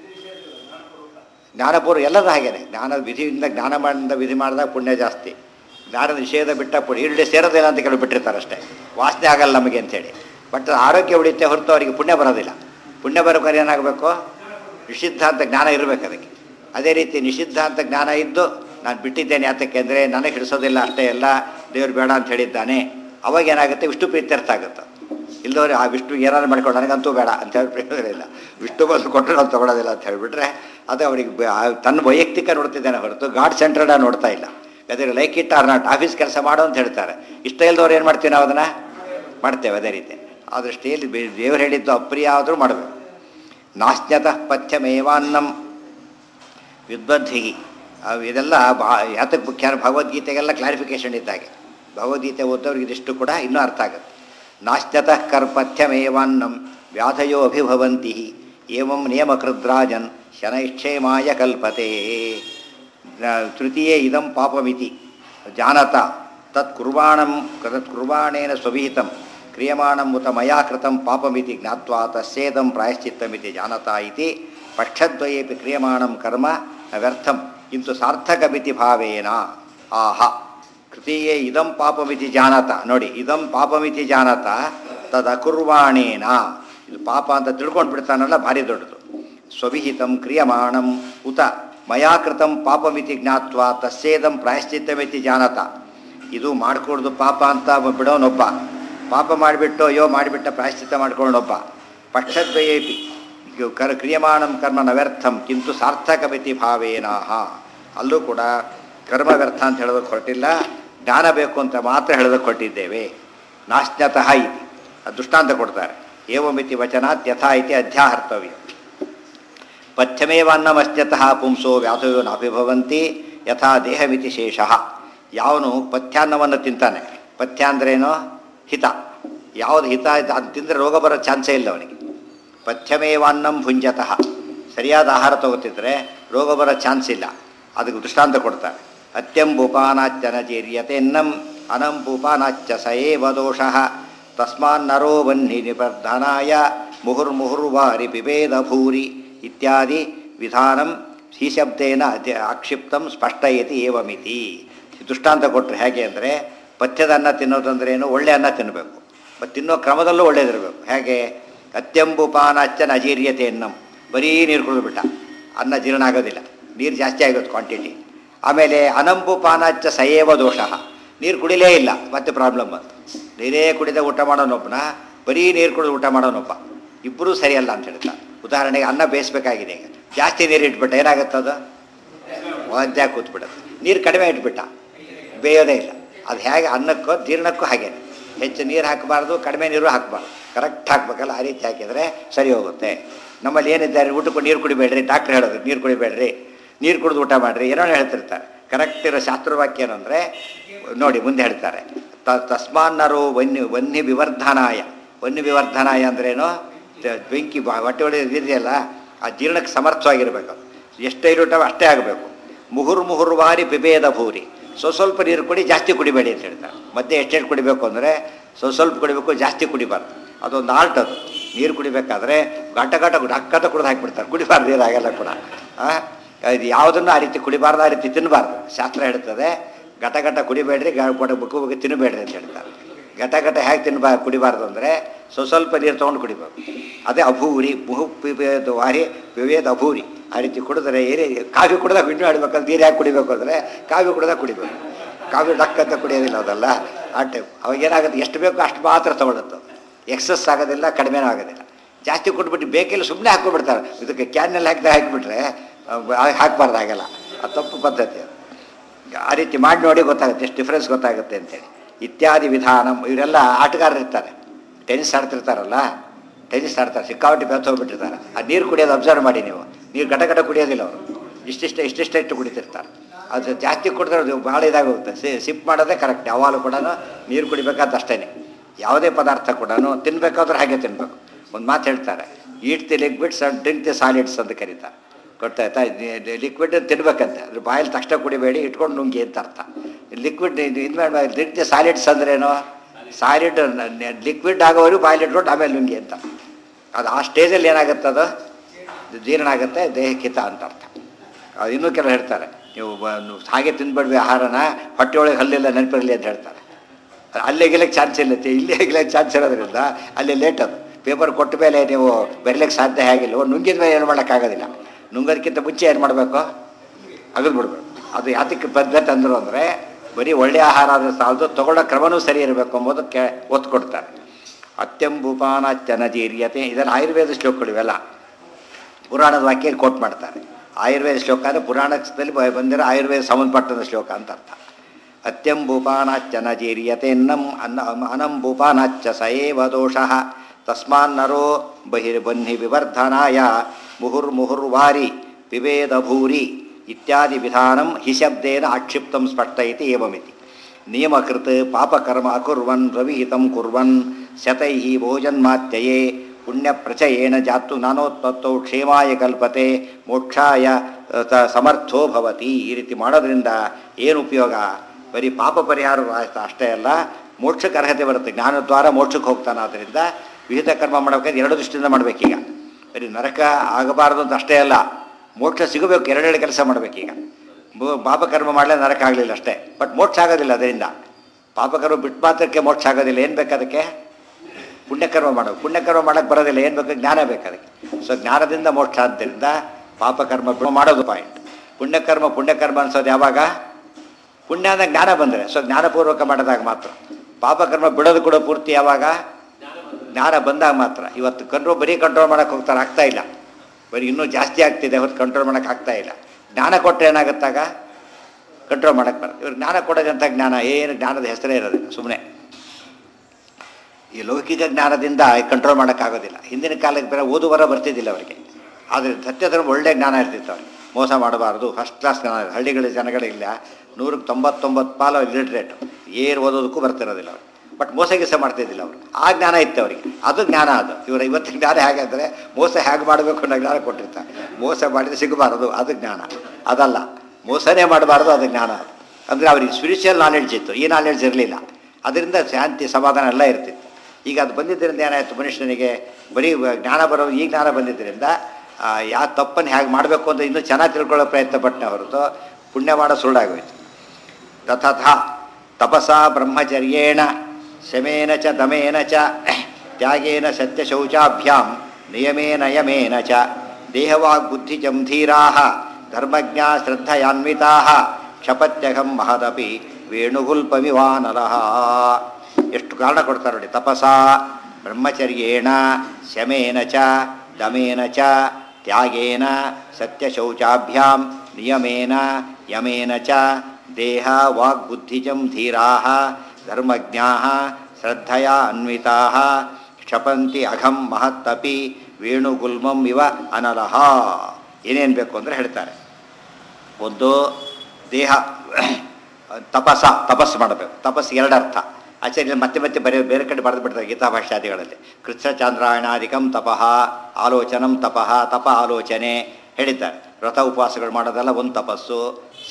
ಜ್ಞಾನಪೂರ್ವ ಎಲ್ಲದೂ ಹಾಗೇನೆ ಜ್ಞಾನ ವಿಧಿಯಿಂದ ಜ್ಞಾನ ಮಾಡಿದ ವಿಧಿ ಮಾಡಿದಾಗ ಪುಣ್ಯ ಜಾಸ್ತಿ ಜ್ಞಾನ ನಿಷೇಧ ಬಿಟ್ಟ ಪುಣ್ಯ ಈರುಳ್ಳಿ ಸೇರೋದಿಲ್ಲ ಅಂತ ಕೇಳಿ ಬಿಟ್ಟಿರ್ತಾರೆ ಅಷ್ಟೇ ವಾಸನೆ ಆಗಲ್ಲ ನಮಗೆ ಅಂತೇಳಿ ಬಟ್ ಆರೋಗ್ಯ ಉಳಿತೆ ಹೊರತು ಅವರಿಗೆ ಪುಣ್ಯ ಬರೋದಿಲ್ಲ ಪುಣ್ಯ ಬರೋಕ್ಕಾರೆ ಏನಾಗಬೇಕು ನಿಷಿದ್ಧ ಅಂತ ಜ್ಞಾನ ಇರಬೇಕು ಅದಕ್ಕೆ ಅದೇ ರೀತಿ ನಿಷಿದ್ಧ ಅಂತ ಜ್ಞಾನ ಇದ್ದು ನಾನು ಬಿಟ್ಟಿದ್ದೇನೆ ಯಾತಕ್ಕೆ ಅಂದರೆ ನನಗೆ ಹಿಡಿಸೋದಿಲ್ಲ ಅಷ್ಟೇ ಎಲ್ಲ ದೇವ್ರು ಬೇಡ ಅಂತ ಹೇಳಿದ್ದಾನೆ ಅವಾಗ ಏನಾಗುತ್ತೆ ವಿಷ್ಣು ಪ್ರೀತ್ಯರ್ಥ ಆಗುತ್ತೆ ಇಲ್ಲದವ್ರು ಆ ವಿಷ್ಣು ಏನಾದ್ರು ಮಾಡ್ಕೊಂಡು ನನಗಂತೂ ಬೇಡ ಅಂತ ಹೇಳಿ ಪ್ರಯೋಜನ ಇಲ್ಲ ವಿಷ್ಣು ಬಂದು ಕೊಟ್ಟರೆ ನಾವು ತೊಗೊಳೋದಿಲ್ಲ ಅಂತ ಹೇಳಿಬಿಟ್ರೆ ಅದು ಅವರಿಗೆ ಬ- ಆ ತನ್ನ ವೈಯಕ್ತಿಕ ನೋಡ್ತಿದ್ದಾನೆ ಹೊರತು ಗಾಡ್ ಸೆಂಟ್ರಡ ನೋಡ್ತಾ ಇಲ್ಲ ಅದೇ like it or not office ಕೆಲಸ ಮಾಡು ಅಂತ ಹೇಳ್ತಾರೆ ಇಷ್ಟ ಇಲ್ದವ್ರು ಏನು ಮಾಡ್ತೀವಿ ನಾವು ಅದನ್ನು ಮಾಡ್ತೇವೆ ಅದೇ ರೀತಿ ಆ ದೃಷ್ಟಿಯಲ್ಲಿ ಬೇ- ದೇವ್ರು ಹೇಳಿದ್ದು ಅಪ್ರಿಯ ಆದರೂ ಮಾಡಬೇಕು ನಾಸ್ತ್ಯತಃ ಪಥ್ಯಮೇವಾನ್ನಂ ವಿದ್ವದ್ಧಿಗಿ ಅವು ಇದೆಲ್ಲ ಬಾ ಯಾತಕ್ಕೆ ಮುಖ್ಯ ಅಂದ್ರೆ ಭಗವದ್ಗೀತೆಗೆಲ್ಲ ಕ್ಲಾರಿಫಿಕೇಶನ್ ಇದ್ದಾಗೆ ಭಗವದ್ಗೀತೆ ಓದೋರಿಗೆ ಇದಿಷ್ಟು ಕೂಡ ಇನ್ನೂ ಅರ್ಥ ಆಗುತ್ತೆ ನಾಶ್ಯತಃ ಕರ್ಪಥ್ಯಮೇವಾನ್ನಂ ವ್ಯಾಧಯೋ ಅಭಿಭವಂತಿ ಏವಂ ನಿಯಮಕೃದ್ರಾಜನ್ ಶನೈಕ್ಷೇಮಾಯ ಕಲ್ಪತೆ ನ- ತೃತೀಯೇ ಇದಂ ಪಾಪಮಿತಿ ಜಾನತ ತತ್ ಕುರ್ವಾಣಂ ತತ್ ಕುರ್ವಾಣೇನ ಸ್ವವಿಹಿತಂ ಕ್ರಿಯಮಾಣಂ ಉತ ಮಯಾ ಕೃತಂ ಪಾಪಮಿತಿ ಜ್ಞಾತ್ವಾ ತಸ್ಯೇದಂ ಪ್ರಾಯಶ್ಚಿತ್ತಮಿತಿ ಜಾನತಾ ಇತಿ ಪಕ್ಷದ್ವಯೇಪಿ ಕ್ರಿಯಮಾಣಂ ಕರ್ಮ ನ ವ್ಯರ್ಥಂ ಕಿಂತು ಸಾರ್ಥಕಮಿತಿ ಭಾವೇನ ಆಹ ಕೃತಿಯೇ ಇದಂ ಪಾಪಮಿತಿ ಜಾನತ ನೋಡಿ ಇದಂ ಪಾಪಮಿತಿ ಜಾನತ ತದಕುರ್ವಾಣೇನ ಇದು ಪಾಪ ಅಂತ ತಿಳ್ಕೊಂಡು ಬಿಡ್ತಾನಲ್ಲ ಭಾರಿ ದೊಡ್ಡದು ಸ್ವವಿಹಿತಂ ಕ್ರಿಯಮಾಣಂ ಉತ ಮಯಾ ಕೃತಂ ಪಾಪಮಿತಿ ಜ್ಞಾತ್ವಾ ತಸ್ಯೇದಂ ಪ್ರಾಯಶ್ಚಿತ್ತಮಿತಿ ಜಾನತ ಇದು ಮಾಡ್ಕೊಡ್ದು ಪಾಪ ಅಂತ ಬಿಡೋನೊಬ್ಬ ಪಾಪ ಮಾಡಿಬಿಟ್ಟು ಅಯ್ಯೋ ಮಾಡಿಬಿಟ್ಟ ಪ್ರಾಯಶ್ಚಿತ್ತ ಮಾಡ್ಕೊಳ್ಳೋನೊಬ್ಬ ಪಕ್ಷದ್ವಯೇಪಿ ಕರ್ ಕ್ರಿಯಮಾಣಂ ಕರ್ಮ ನವ್ಯರ್ಥಂ ಕಿಂತು ಸಾರ್ಥಕಮಿತಿ ಭಾವೇನಾಹ ಅಲ್ಲೂ ಕೂಡ ಕರ್ಮ ವ್ಯರ್ಥ ಅಂತ ಹೇಳೋದಕ್ಕೆ ಹೊರಟಿಲ್ಲ ಜ್ಞಾನ ಬೇಕು ಅಂತ ಮಾತ್ರ ಹೇಳೋದಕ್ಕೆ ಹೊರಟಿದ್ದೇವೆ ನಾಶ್ನತಃ ಇತಿ ಅದು ದೃಷ್ಟಾಂತ ಕೊಡ್ತಾರೆ ಏವಮಿತಿ ವಚನಾತ್ ಯಥಾ ಇತಿ ಅಧ್ಯಾಹರ್ತವ್ಯ ಪಥ್ಯಮೇವಾನ್ನಮಸ್ತ್ಯತಃ ಪುಂಸೋ ವ್ಯಾಧಯೋ ನಾಭಿಭವಂತಿ ಯಥಾ ದೇಹಮಿತಿ ಶೇಷಃ ಯಾವನು ಪಥ್ಯಾನ್ನವನ್ನು ತಿಂತಾನೆ ಪಥ್ಯ ಅಂದ್ರೇನು ಹಿತ ಯಾವುದು ಹಿತ ಆಯ್ತು ಅದು ತಿಂದರೆ ರೋಗ ಬರೋ ಚಾನ್ಸೇ ಇಲ್ಲ ಅವನಿಗೆ ಪಥ್ಯಮೇವಾನ್ನಂ ಭುಂಜತಃ ಸರಿಯಾದ ಆಹಾರ ತಗೋತಿದ್ರೆ ರೋಗ ಬರೋ ಚಾನ್ಸ್ ಇಲ್ಲ ಅದಕ್ಕೆ ದೃಷ್ಟಾಂತ ಕೊಡ್ತಾರೆ ಅತ್ಯಂಬುಪಾನಾಚ್ಯ ನಚೀರ್ಯತೆನ್ನಂ ಅನಂಬುಪಾನಾಚ್ಯ ಸ ಏವ ದೋಷಃ ತಸ್ಮಾನ್ನರೋ ವನ್ನಿ ನಿಬರ್ಧನಾಯ ಮುಹುರ್ಮುಹುರ್ವಾರಿ ಪಿಬೇದ ಭೂರಿ ಇತ್ಯಾದಿ ವಿಧಾನಂ ಈ ಶಬ್ದೇನ ಅತಿ ಆಕ್ಷಿಪ್ತಂ ಸ್ಪಷ್ಟಯತಿ ಏವಮಿತಿ ದೃಷ್ಟಾಂತ ಕೊಟ್ಟರೆ ಹೇಗೆ ಅಂದರೆ ಪಥ್ಯದ ಅನ್ನ ತಿನ್ನೋದಂದ್ರೇನು ಒಳ್ಳೆ ಅನ್ನ ತಿನ್ನಬೇಕು ಮತ್ತು ತಿನ್ನೋ ಕ್ರಮದಲ್ಲೂ ಒಳ್ಳೇದಿರಬೇಕು ಹೇಗೆ ಅತ್ಯಂಬುಪಾನಾಚ್ಯ ನಜೀರ್ಯತೆ ಅನ್ನಂ ಬರೀ ನೀರು ಕುಡಿದ್ಬಿಟ್ಟ ಅನ್ನ ಜೀರ್ಣ ಆಗೋದಿಲ್ಲ ನೀರು ಜಾಸ್ತಿ ಆಗೋದು ಕ್ವಾಂಟಿಟಿ ಆಮೇಲೆ ಅನಂಬುಪಾನಾಚ್ಯ ಸಯೇವ ದೋಷ ನೀರು ಕುಡಿಲೇ ಇಲ್ಲ ಮತ್ತೆ ಪ್ರಾಬ್ಲಮ್ ಬಂತು ನೀರೇ ಕುಡಿದ ಊಟ ಮಾಡೋನೊಬ್ಬನ ಬರೀ ನೀರು ಕುಡಿದು ಊಟ ಮಾಡೋನೊಬ್ಬ ಇಬ್ಬರೂ ಸರಿಯಲ್ಲ ಅಂತ ಹೇಳ್ತಾರೆ ಉದಾಹರಣೆಗೆ ಅನ್ನ ಬೇಯಿಸ್ಬೇಕಾಗಿದೆ ಈಗ ಜಾಸ್ತಿ ನೀರು ಇಟ್ಬಿಟ್ಟ ಏನಾಗುತ್ತದು ಒದ್ದೆ ಕೂತ್ಬಿಡುತ್ತೆ ನೀರು ಕಡಿಮೆ ಇಟ್ಬಿಟ್ಟ ಬೇಯೋದೇ ಇಲ್ಲ ಅದು ಹೇಗೆ ಅನ್ನಕ್ಕೋ ಜೀರ್ಣಕ್ಕೂ ಹಾಗೆ ಹೆಚ್ಚು ನೀರು ಹಾಕಬಾರ್ದು ಕಡಿಮೆ ನೀರು ಹಾಕಬಾರ್ದು ಕರೆಕ್ಟ್ ಹಾಕ್ಬೇಕಲ್ಲ ಆ ರೀತಿ ಹಾಕಿದರೆ ಸರಿ ಹೋಗುತ್ತೆ ನಮ್ಮಲ್ಲಿ ಏನಿದ್ದಾರೆ ಊಟಕ್ಕೂ ನೀರು ಕುಡಿಬೇಡ್ರಿ ಡಾಕ್ಟ್ರ್ ಹೇಳೋದು ನೀರು ಕುಡಿಬೇಡ್ರಿ ನೀರು ಕುಡಿದು ಊಟ ಮಾಡಿರಿ ಏನೋ ಹೇಳ್ತಿರ್ತಾರೆ ಕರೆಕ್ಟ್ ಇರೋ ಶಾಸ್ತ್ರವಾಕ್ಯ ಏನು ಅಂದರೆ ನೋಡಿ ಮುಂದೆ ಹೇಳ್ತಾರೆ ತ ತಸ್ಮಾನ್ನರು ವನ್ಯ ವನ್ಯ ವಿವರ್ಧನಾಯ ವನ್ಯ ವಿವರ್ಧನಾಯ ಅಂದ್ರೇನು ತ- ಬೆಂಕಿ ಬ- ಹೊಟ್ಟೆ ಒಳಗೆ ಇದೆಯಲ್ಲ ಆ ಜೀರ್ಣಕ್ಕೆ ಸಮರ್ಥವಾಗಿರಬೇಕು ಎಷ್ಟೇ ಊಟ ಅಷ್ಟೇ ಆಗಬೇಕು ಮುಹುರ್ ಮುಹುರ್ವಾರಿ ಪಿಬೇದ ಭೂರಿ ಸ್ವಲ್ಪ ಸ್ವಲ್ಪ ನೀರು ಕುಡಿ ಜಾಸ್ತಿ ಕುಡಿಬೇಡಿ ಅಂತ ಹೇಳ್ತಾರೆ ಮಧ್ಯೆ ಎಷ್ಟೆಷ್ಟು ಕುಡಿಬೇಕು ಅಂದರೆ ಸ್ವಲ್ಪ ಸ್ವಲ್ಪ ಕುಡಿಬೇಕು ಜಾಸ್ತಿ ಕುಡಿಬಾರ್ದು ಅದೊಂದು ಆರ್ಟ್ ಅದು ನೀರು ಕುಡಿಬೇಕಾದ್ರೆ ಗಂಟ ಗಂಟ ಅಕ್ಕದ ಕುಡಿದು ಹಾಕಿಬಿಡ್ತಾರೆ ಕುಡಿಬಾರ್ದು ನೀರು ಹಾಗೆಲ್ಲ ಕೂಡ ಆ, ಇದು ಯಾವುದನ್ನು ಆ ರೀತಿ ಕುಡಿಬಾರ್ದು ಆ ರೀತಿ ತಿನ್ನಬಾರ್ದು ಶಾಸ್ತ್ರ ಹೇಳ್ತದೆ ಘಟ ಘಟ ಕುಡಿಬೇಡ್ರಿ ಗ- ಕೊಡ ಬುಕ್ಕು ಬುಕ್ಕು ತಿನ್ನಬೇಡ್ರಿ ಅಂತ ಹೇಳ್ತಾರೆ ಘಟ ಘಟ ಹೇಗೆ ತಿನ್ನಬಾ ಕುಡಿಬಾರ್ದು ಅಂದರೆ ಸ್ವಲ್ಪ ಸ್ವಲ್ಪ ನೀರು ತೊಗೊಂಡು ಕುಡಿಬೇಕು ಅದೇ ಅಭೂರಿ ಮುಹು ಪಿಬೇದ ವಾರಿ ವಿವೇದ ಅಭೂರಿ ಆ ರೀತಿ ಕುಡಿದ್ರೆ ಏನೇ ಕಾಫಿ ಕುಡ್ದಾಗ ಇನ್ನೂ ಆಡ್ಬೇಕಂತ ನೀರು ಯಾಕೆ ಕುಡಿಬೇಕು ಅಂದರೆ ಕಾಫಿ ಕುಡ್ದಾಗ ಕುಡಿಬೇಕು ಕಾಫಿ ಡಕ್ ಅಂತ ಕುಡಿಯೋದಿಲ್ಲ ಅದಲ್ಲ ಆ ಟೈಪ್ ಅವಾಗ ಏನಾಗುತ್ತೆ ಎಷ್ಟು ಬೇಕೋ ಅಷ್ಟು ಮಾತ್ರ ತೊಗೊಳುತ್ತೆ ಎಕ್ಸಸ್ ಆಗೋದಿಲ್ಲ ಕಡಿಮೆನೂ ಆಗೋದಿಲ್ಲ ಜಾಸ್ತಿ ಕೊಟ್ಬಿಟ್ಟು ಬೇಕಿಲ್ಲ ಸುಮ್ಮನೆ ಹಾಕ್ಕೊಬಿಡ್ತಾರೆ ಇದಕ್ಕೆ ಕ್ಯಾನ್ನಲ್ಲಿ ಹಾಕಿದ ಹಾಕಿಬಿಟ್ರೆ ಹಾಕಬಾರ್ದು ಆಗಲ್ಲ ಅದು ತಪ್ಪು ಪದ್ಧತಿ ಅದು ಆ ರೀತಿ ಮಾಡಿ ನೋಡಿ ಗೊತ್ತಾಗುತ್ತೆ ಎಷ್ಟು ಡಿಫ್ರೆನ್ಸ್ ಗೊತ್ತಾಗುತ್ತೆ ಅಂತೇಳಿ ಇತ್ಯಾದಿ ವಿಧಾನ ಇವರೆಲ್ಲ ಆಟಗಾರರು ಇರ್ತಾರೆ ಟೆನ್ನಿಸ್ ಆಡ್ತಿರ್ತಾರಲ್ಲ ಟೆನ್ನಿಸ್ ಆಡ್ತಾರೆ ಸಿಕ್ಕಾಪಟ್ಟೆ ಬೆತ್ತು ಹೋಗ್ಬಿಟ್ಟಿರ್ತಾರೆ ಆ ನೀರು ಕುಡಿಯೋದು ಅಬ್ಸರ್ವ್ ಮಾಡಿ ನೀವು ನೀರು ಘಟ ಘಟ ಕುಡಿಯೋದಿಲ್ಲ ಅವರು ಇಷ್ಟಿಷ್ಟ ಇಷ್ಟಿಷ್ಟ ಇಟ್ಟು ಕುಡಿತಿರ್ತಾರೆ ಅದು ಜಾಸ್ತಿ ಕುಡಿದ್ರೆ ಅದು ಭಾಳ ಇದಾಗೋಗುತ್ತೆ ಸಿ ಸಿಪ್ ಮಾಡೋದೇ ಕರೆಕ್ಟ್ ಯಾವಾಗಲೂ ಕೂಡ ನೀರು ಕುಡಿಬೇಕಾದ ಅಷ್ಟೇ ಯಾವುದೇ ಪದಾರ್ಥ ಕೂಡ ತಿನ್ಬೇಕಾದ್ರೆ ಹಾಗೆ ತಿನ್ನಬೇಕು ಒಂದು ಮಾತು ಹೇಳ್ತಾರೆ eat the liquids and drink the solids ಅಂತ ಕರೀತಾರೆ ಗೊತ್ತಾಯ್ತಾ ಲಿಕ್ವಿಡ್ ತಿನ್ಬೇಕಂತೆ ಅದ್ರ ಬಾಯಲ್ಲಿ ತಕ್ಷಣ ಕುಡಿಬೇಡಿ ಇಟ್ಕೊಂಡು ನುಂಗಿ ಅಂತ ಅರ್ಥ ಲಿಕ್ವಿಡ್ ಇದು ಇದು ಮಾಡಿ ಡ್ರಿಂಕ್ ದಿ ಸಾಲಿಡ್ಸ್ ಅಂದ್ರೇನು ಸಾಲಿಡ್ ಲಿಕ್ವಿಡ್ ಆಗೋವರೆಗೂ ಬಾಯಲ್ಲಿ ಇಟ್ಕೊಂಡು ಆಮೇಲೆ ನುಂಗಿ ಅಂತ ಅದು ಆ ಸ್ಟೇಜಲ್ಲಿ ಏನಾಗುತ್ತೆ ಅದು ಜೀರ್ಣ ಆಗುತ್ತೆ ದೇಹಕ್ಕೆ ಹಿತ ಅಂತ ಅರ್ಥ ಅದು ಇನ್ನೂ ಕೆಲವು ಹೇಳ್ತಾರೆ ನೀವು ಬ- ನೀವು ಹಾಗೆ ತಿನ್ಬೇಡ್ವಿ ಆಹಾರನ ಹೊಟ್ಟೆಯೊಳಗೆ ಹಲ್ಲಿಲ್ಲ ನೆನಪಿರಲಿ ಅಂತ ಹೇಳ್ತಾರೆ ಅಲ್ಲೇ ಗಿಲಕ್ಕೆ ಚಾನ್ಸ್ ಇಲ್ಲ ಇಲ್ಲೇ ಗಿಲಕ್ಕೆ ಚಾನ್ಸ್ ಇರೋದ್ರಿಂದ ಅಲ್ಲಿ ಲೇಟ್ ಅದು ಪೇಪರ್ ಕೊಟ್ಟ ಮೇಲೆ ನೀವು ಬರೀಲಿಕ್ಕೆ ಸಾಧ್ಯ ಆಗಿಲ್ಲ ನುಂಗಿದ ಮೇಲೆ ಏನು ಮಾಡೋಕ್ಕಾಗೋದಿಲ್ಲ ನುಂಗೋದಕ್ಕಿಂತ ಮುಂಚೆ ಏನು ಮಾಡಬೇಕು ಅಗದು ಬಿಡ್ಬೇಕು ಅದು ಯಾತಕ್ಕೆ ಪದ್ಧತಿ ಅಂದರು ಅಂದರೆ ಬರೀ ಒಳ್ಳೆ ಆಹಾರ ಆದರೆ ಸಾಲದು ತಗೊಳ್ಳೋ ಕ್ರಮನೂ ಸರಿ ಇರಬೇಕು ಎಂಬುದಕ್ಕೆ ಒತ್ತು ಕೊಡ್ತಾರೆ ಅತ್ಯಂಬುಪಾನಾತ್ಯನಜೀರ್ಯತೆ ಇದನ್ನು ಆಯುರ್ವೇದ ಶ್ಲೋಕಗಳು ಇವೆಲ್ಲ ಪುರಾಣದ ವಾಕ್ಯ ಕೋಟ್ ಮಾಡ್ತಾರೆ ಆಯುರ್ವೇದ ಶ್ಲೋಕ ಅಂದರೆ ಪುರಾಣದಲ್ಲಿ ಬ- ಬಂದಿರೋ ಆಯುರ್ವೇದ ಸಂಬಂಧಪಟ್ಟದ ಶ್ಲೋಕ ಅಂತ ಅರ್ಥ ಅತ್ಯಂಬುಪಾನಾಚ್ಚ ನ ಜೀರ್ಯತೆ ನಂ ಅನ್ನ ಅನಂಬುಪಾನಾಚ್ಚ ಸ ಏವ ದೋಷಃ ತಸ್ಮಾನ್ನರೋ ಬಹಿರ್ಬನ್ನಿ ವಿವರ್ಧನಾಯ ಮುಹುರ್ಮುಹುರ್ವಾರಿ ಪಿಬೇದ ಭೂರಿ ಇತ್ಯಾದಿ ವಿಧಾನಂ ಹಿ ಶಬ್ದೇನ ಆಕ್ಷಿಪ್ತಂ ಸ್ಪಷ್ಟ ಇತಿ ಏವಮಿತಿ ನಿಯಮಕೃತ್ ಪಾಪಕರ್ಮ ಅಕುರ್ವನ್ ಪ್ರವಿಹಿತಂ ಕುರ್ವನ್ ಶತೈ ಭೋಜನ್ಮಾತ್ಯಯೇ ಪುಣ್ಯಪ್ರಚಯೇನ ಜಾತು ನಾನೋತ್ಪತ್ತೌ ಕ್ಷೇಮಾಯ ಕಲ್ಪತೆ ಮೋಕ್ಷಾಯ ಅ, ತ- ಸಮರ್ಥೋ ಭವತಿ ಈ ರೀತಿ ಮಾಡೋದ್ರಿಂದ ಏನು ಉಪಯೋಗ ಬರೀ ಪಾಪ ಪರಿಹಾರ ಆಯ್ತು ಅಷ್ಟೇ ಅಲ್ಲ ಮೋಕ್ಷಕ್ಕೆ ಅರ್ಹತೆ ಬರುತ್ತೆ ಜ್ಞಾನದ್ವಾರ ಮೋಕ್ಷಕ್ಕೆ ಹೋಗ್ತಾನೆ ಆದ್ದರಿಂದ ವಿಹಿತ ಕರ್ಮ ಮಾಡಬೇಕಾದ್ರೆ ಎರಡು ದೃಷ್ಟಿಯಿಂದ ಮಾಡಬೇಕೀಗ ಬರೀ ನರಕ ಆಗಬಾರ್ದು ಅಂತ ಅಷ್ಟೇ ಅಲ್ಲ ಮೋಕ್ಷ ಸಿಗಬೇಕು ಎರಡೆರಡು ಕೆಲಸ ಮಾಡಬೇಕೀಗ ಬ- ಪಾಪಕರ್ಮ ಮಾಡಲೇ ನರಕ ಆಗಲಿಲ್ಲ ಅಷ್ಟೇ ಬಟ್ ಮೋಕ್ಷ ಆಗೋದಿಲ್ಲ ಅದರಿಂದ ಪಾಪಕರ್ಮ ಬಿಟ್ಟು ಮಾತ್ರಕ್ಕೆ ಮೋಕ್ಷ ಆಗೋದಿಲ್ಲ ಏನು ಬೇಕು ಅದಕ್ಕೆ ಪುಣ್ಯಕರ್ಮ ಮಾಡಬೇಕು ಪುಣ್ಯಕರ್ಮ ಮಾಡೋಕ್ಕೆ ಬರೋದಿಲ್ಲ ಏನು ಬೇಕು ಜ್ಞಾನ ಬೇಕು ಅದಕ್ಕೆ ಸೊ ಜ್ಞಾನದಿಂದ ಮೋಕ್ಷ ಆದ್ದರಿಂದ ಪಾಪಕರ್ಮ ಬಿಡು- ಮಾಡೋದು ಪಾಯಿಂಟ್ ಪುಣ್ಯಕರ್ಮ ಪುಣ್ಯಕರ್ಮ ಅನ್ಸೋದು ಯಾವಾಗ ಪುಣ್ಯ ಅಂದ್ರೆ ಜ್ಞಾನ ಬಂದರೆ ಸೊ ಜ್ಞಾನಪೂರ್ವಕ ಮಾಡಿದಾಗ ಮಾತ್ರ ಪಾಪಕರ್ಮ ಬಿಡೋದು ಕೂಡ ಪೂರ್ತಿ ಯಾವಾಗ ಜ್ಞಾನ ಬಂದಾಗ ಮಾತ್ರ ಇವತ್ತು ಕಂಟ್ರೋಲ್ ಬರೀ ಕಂಟ್ರೋಲ್ ಮಾಡೋಕ್ಕೆ ಹೋಗ್ತಾರೆ ಆಗ್ತಾ ಇಲ್ಲ ಬರೀ ಇನ್ನೂ ಜಾಸ್ತಿ ಆಗ್ತಿದೆ ಹೊತ್ತು ಕಂಟ್ರೋಲ್ ಮಾಡೋಕ್ಕೆ ಆಗ್ತಾ ಇಲ್ಲ ಜ್ಞಾನ ಕೊಟ್ಟರೆ ಏನಾಗುತ್ತಾಗ ಕಂಟ್ರೋಲ್ ಮಾಡೋಕ್ಕೆ ಬರುತ್ತೆ ಇವ್ರು ಜ್ಞಾನ ಕೊಡೋದಂಥ ಜ್ಞಾನ ಏನು ಜ್ಞಾನದ ಹೆಸರೇ ಇರೋದಿಲ್ಲ ಸುಮ್ಮನೆ ಈ ಲೌಕಿಕ ಜ್ಞಾನದಿಂದ ಕಂಟ್ರೋಲ್ ಮಾಡೋಕ್ಕಾಗೋದಿಲ್ಲ ಹಿಂದಿನ ಕಾಲಕ್ಕೆ ಬೇರೆ ಓದುವರ ಬರ್ತಿದ್ದಿಲ್ಲ ಅವರಿಗೆ ಆದರೆ ಸತ್ಯಧರ್ಮ ಒಳ್ಳೆ ಜ್ಞಾನ ಇರ್ತಿತ್ತು ಅವ್ರಿಗೆ ಮೋಸ ಮಾಡಬಾರ್ದು ಫಸ್ಟ್ ಕ್ಲಾಸ್ ಜ್ಞಾನ ಇದೆ. ಹಳ್ಳಿಗಳ ಜನಗಳಿಲ್ಲ ನೂರಕ್ಕೆ ತೊಂಬತ್ತೊಂಬತ್ತು ಪಾಲು ಲಿಟ್ರೇಟು ಏನು ಓದೋದಕ್ಕೂ ಬರ್ತಿರೋದಿಲ್ಲ ಅವ್ರು ಬಟ್ ಮೋಸ ಗೀಸ ಮಾಡ್ತಿದ್ದಿಲ್ಲ ಅವರು ಆ ಜ್ಞಾನ ಇತ್ತು ಅವರಿಗೆ ಅದು ಜ್ಞಾನ ಅದು ಇವರ ಇವತ್ತಿನ ಜ್ಞಾನ ಹೇಗೆ ಅಂದರೆ ಮೋಸ ಹೇಗೆ ಮಾಡಬೇಕು ಅನ್ನೋ ಜ್ಞಾನ ಕೊಟ್ಟಿರ್ತಾರೆ ಮೋಸ ಮಾಡಿದರೆ ಸಿಗಬಾರದು ಅದು ಜ್ಞಾನ ಅದಲ್ಲ ಮೋಸನೇ ಮಾಡಬಾರ್ದು ಅದು ಜ್ಞಾನ ಅದು ಅಂದರೆ ಅವ್ರಿಗೆ ಸ್ಪಿರಿಚುವಲ್ ನಾಲೆಡ್ಜ್ ಇತ್ತು ಈ ನಾಲೆಡ್ಜ್ ಇರಲಿಲ್ಲ ಅದರಿಂದ ಶಾಂತಿ ಸಮಾಧಾನ ಎಲ್ಲ ಇರ್ತಿತ್ತು ಈಗ ಅದು ಬಂದಿದ್ದರಿಂದ ಏನಾಯಿತು ಮನುಷ್ಯನಿಗೆ ಬರೀ ವ- ಜ್ಞಾನ ಬರೋ ಈ ಜ್ಞಾನ ಬಂದಿದ್ದರಿಂದ ಯಾವ ತಪ್ಪನ್ನು ಹೇಗೆ ಮಾಡಬೇಕು ಅಂತ ಇನ್ನೂ ಚೆನ್ನಾಗಿ ತಿಳ್ಕೊಳ್ಳೋ ಪ್ರಯತ್ನ ಪಟ್ಟನೆ ಹೊರತು ಪುಣ್ಯ ಮಾಡೋ ಸುಳ್ಳಾಗೋಯ್ತು ತಥಥ ತಪಸಾ ಬ್ರಹ್ಮಚರ್ಯೇಣ ಶಮೇನ ಚ ದಮೇನ ಚ ತ್ಯಾಗೇನ ಸತ್ಯಶೌಚಾಭ್ಯಾಂ ನಿಯಮೇನ ಯಮೇನ ಚ ದೇಹವಾಗ್ಬುದ್ಧಿಜಂ ಧೀರಾಃ ಧರ್ಮಜ್ಞಾ ಶ್ರದ್ಧಯಾನ್ವಿತಾಃ ಕ್ಷಪತ್ಯಗಂ ಮಹದಪಿ ವೇಣುಗುಲ್ಪಮಿವಾನಲಃ ಎಷ್ಟು ಕಾರಣ ಕೊಡ್ತಾರೆ ನೋಡಿ ತಪಸಾ ಬ್ರಹ್ಮಚರ್ಯೇಣ ಶಮೇನ ಚ ದಮೇನ ಚ ತ್ಯಾಗೇನ ಸತ್ಯಶೌಚಾಭ್ಯಾಂ ನಿಯಮೇನ ಯಮೇನ ಚ ದೇಹ ವಾಗ್ಬುದ್ಧಿಜಂ ಧೀರಾಃ ಧರ್ಮಜ್ಞಾಃ ಶ್ರದ್ಧಯಾ ಅನ್ವಿತಾಃ ಕ್ಷಪಂತಿ ಅಘಂ ಮಹತ್ತಪಿ ವೇಣುಗುಲ್ಮಂ ಇವ ಅನಲಹ ಏನೇನು ಬೇಕು ಅಂದರೆ ಹೇಳ್ತಾರೆ ಒಂದು ದೇಹ ತಪಸ ತಪಸ್ಸು ಮಾಡಬೇಕು ತಪಸ್ಸು ಎರಡರ್ಥ ಆಚಾರ್ಯ ಮತ್ತೆ ಮತ್ತೆ ಬರೀ ಬೇರೆ ಕಡೆ ಬರೆದು ಬಿಡ್ತಾರೆ ಗೀತಾ ಭಾಷ್ಯಾದಿಗಳಲ್ಲಿ ಕೃಷ್ಣ ಚಾಂದ್ರಾಯಣಾದಿಕಂ ತಪಃ ಆಲೋಚನಂ ತಪಃ ತಪ ಆಲೋಚನೆ ಹೇಳಿದ್ದಾರೆ ವ್ರತ ಉಪವಾಸಗಳು ಮಾಡೋದೆಲ್ಲ ಒಂದು ತಪಸ್ಸು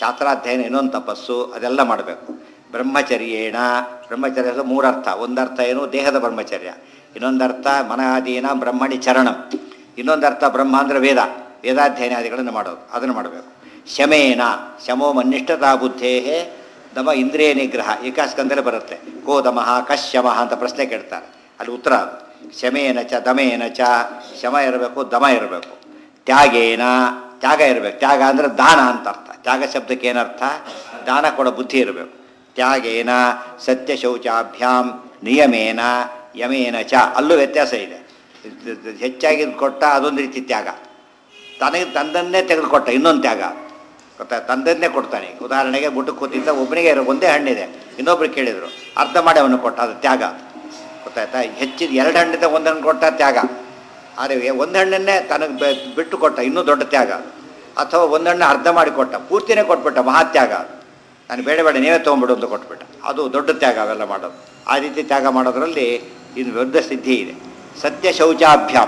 ಶಾಸ್ತ್ರಾಧ್ಯಯನ ಇನ್ನೊಂದು ತಪಸ್ಸು ಅದೆಲ್ಲ ಮಾಡಬೇಕು ಬ್ರಹ್ಮಚರ್ಯೇಣ ಬ್ರಹ್ಮಚರ್ಯ ಅಂದ್ರೆ ಮೂರರ್ಥ ಒಂದರ್ಥ ಏನು ದೇಹದ ಬ್ರಹ್ಮಚರ್ಯ ಇನ್ನೊಂದರ್ಥ ಮನಾದೀನ ಬ್ರಹ್ಮಣಿ ಚರಣಂ ಇನ್ನೊಂದರ್ಥ ಬ್ರಹ್ಮ ಅಂದರೆ ವೇದ ವೇದಾಧ್ಯಯನಾದಿಗಳನ್ನು ಮಾಡೋದು ಅದನ್ನು ಮಾಡಬೇಕು ಶಮೇನ ಶಮೋ ಮನ್ನಿಷ್ಠತಾ ಬುದ್ಧೇಹೇ ದಮ ಇಂದ್ರಿಯ ನಿಗ್ರಹ ಏಕಾಸ್ಕಂದಲೇ ಬರುತ್ತೆ ಕೋ ದಮಃ ಕಶ್ಯಮಃ ಅಂತ ಪ್ರಶ್ನೆ ಕೇಳ್ತಾರೆ ಅಲ್ಲಿ ಉತ್ತರ ಅದು ಶಮೇನ ಚ ದಮೇನ ಚ ಶಮ ಇರಬೇಕು ದಮ ಇರಬೇಕು ತ್ಯಾಗೇನ ತ್ಯಾಗ ಇರಬೇಕು ತ್ಯಾಗ ಅಂದರೆ ದಾನ ಅಂತ ಅರ್ಥ ತ್ಯಾಗ ಶಬ್ದಕ್ಕೆ ಏನರ್ಥ ದಾನ ಕೊಡೋ ಬುದ್ಧಿ ಇರಬೇಕು ತ್ಯಾಗೇನ ಸತ್ಯ ಶೌಚಾಭ್ಯಾಂ ನಿಯಮೇನ ಯಮೇನ ಚ ಅಲ್ಲೂ ವ್ಯತ್ಯಾಸ ಇದೆ ಹೆಚ್ಚಾಗಿ ಕೊಟ್ಟ ಅದೊಂದು ರೀತಿ ತ್ಯಾಗ ತನಗೆ ತಂದನ್ನೇ ತೆಗೆದುಕೊಟ್ಟ ಇನ್ನೊಂದು ತ್ಯಾಗ ಗೊತ್ತಾ ತಂದನ್ನೇ ಕೊಡ್ತಾನೆ ಈಗ ಉದಾಹರಣೆಗೆ ಬುಟ್ಟು ಕೂತಿದ್ದ ಒಬ್ಬನಿಗೆ ಇರೋ ಒಂದೇ ಹಣ್ಣಿದೆ ಇನ್ನೊಬ್ರು ಕೇಳಿದರು ಅರ್ಧ ಮಾಡಿ ಅವನು ಕೊಟ್ಟ ಅದು ತ್ಯಾಗ ಗೊತ್ತಾಯ್ತಾ ಹೆಚ್ಚಿದ ಎರಡು ಹಣ್ಣಿಂದ ಒಂದು ಹಣ್ಣು ಕೊಟ್ಟ ತ್ಯಾಗ ಆದರೆ ಒಂದು ಹಣ್ಣನ್ನೇ ತನಗೆ ಬೆ- ಬಿಟ್ಟು ಕೊಟ್ಟ ಇನ್ನೂ ದೊಡ್ಡ ತ್ಯಾಗ ಅಥವಾ ಒಂದು ಹಣ್ಣು ಅರ್ಧ ಮಾಡಿ ಕೊಟ್ಟ ಪೂರ್ತಿನೇ ಕೊಟ್ಬಿಟ್ಟ ಮಹಾತ್ಯಾಗ ನಾನು ಬೇಡ ಬೇಡ ನೀವೇ ತೊಗೊಂಬಿಡು ಅಂತ ಕೊಟ್ಬಿಟ್ಟ ಅದು ದೊಡ್ಡ ತ್ಯಾಗ ಅವೆಲ್ಲ ಮಾಡೋದು ಆ ರೀತಿ ತ್ಯಾಗ ಮಾಡೋದ್ರಲ್ಲಿ ಇದು ದೊಡ್ಡ ಸಿದ್ಧಿ ಇದೆ ಸತ್ಯ ಶೌಚಾಭ್ಯಾಮ್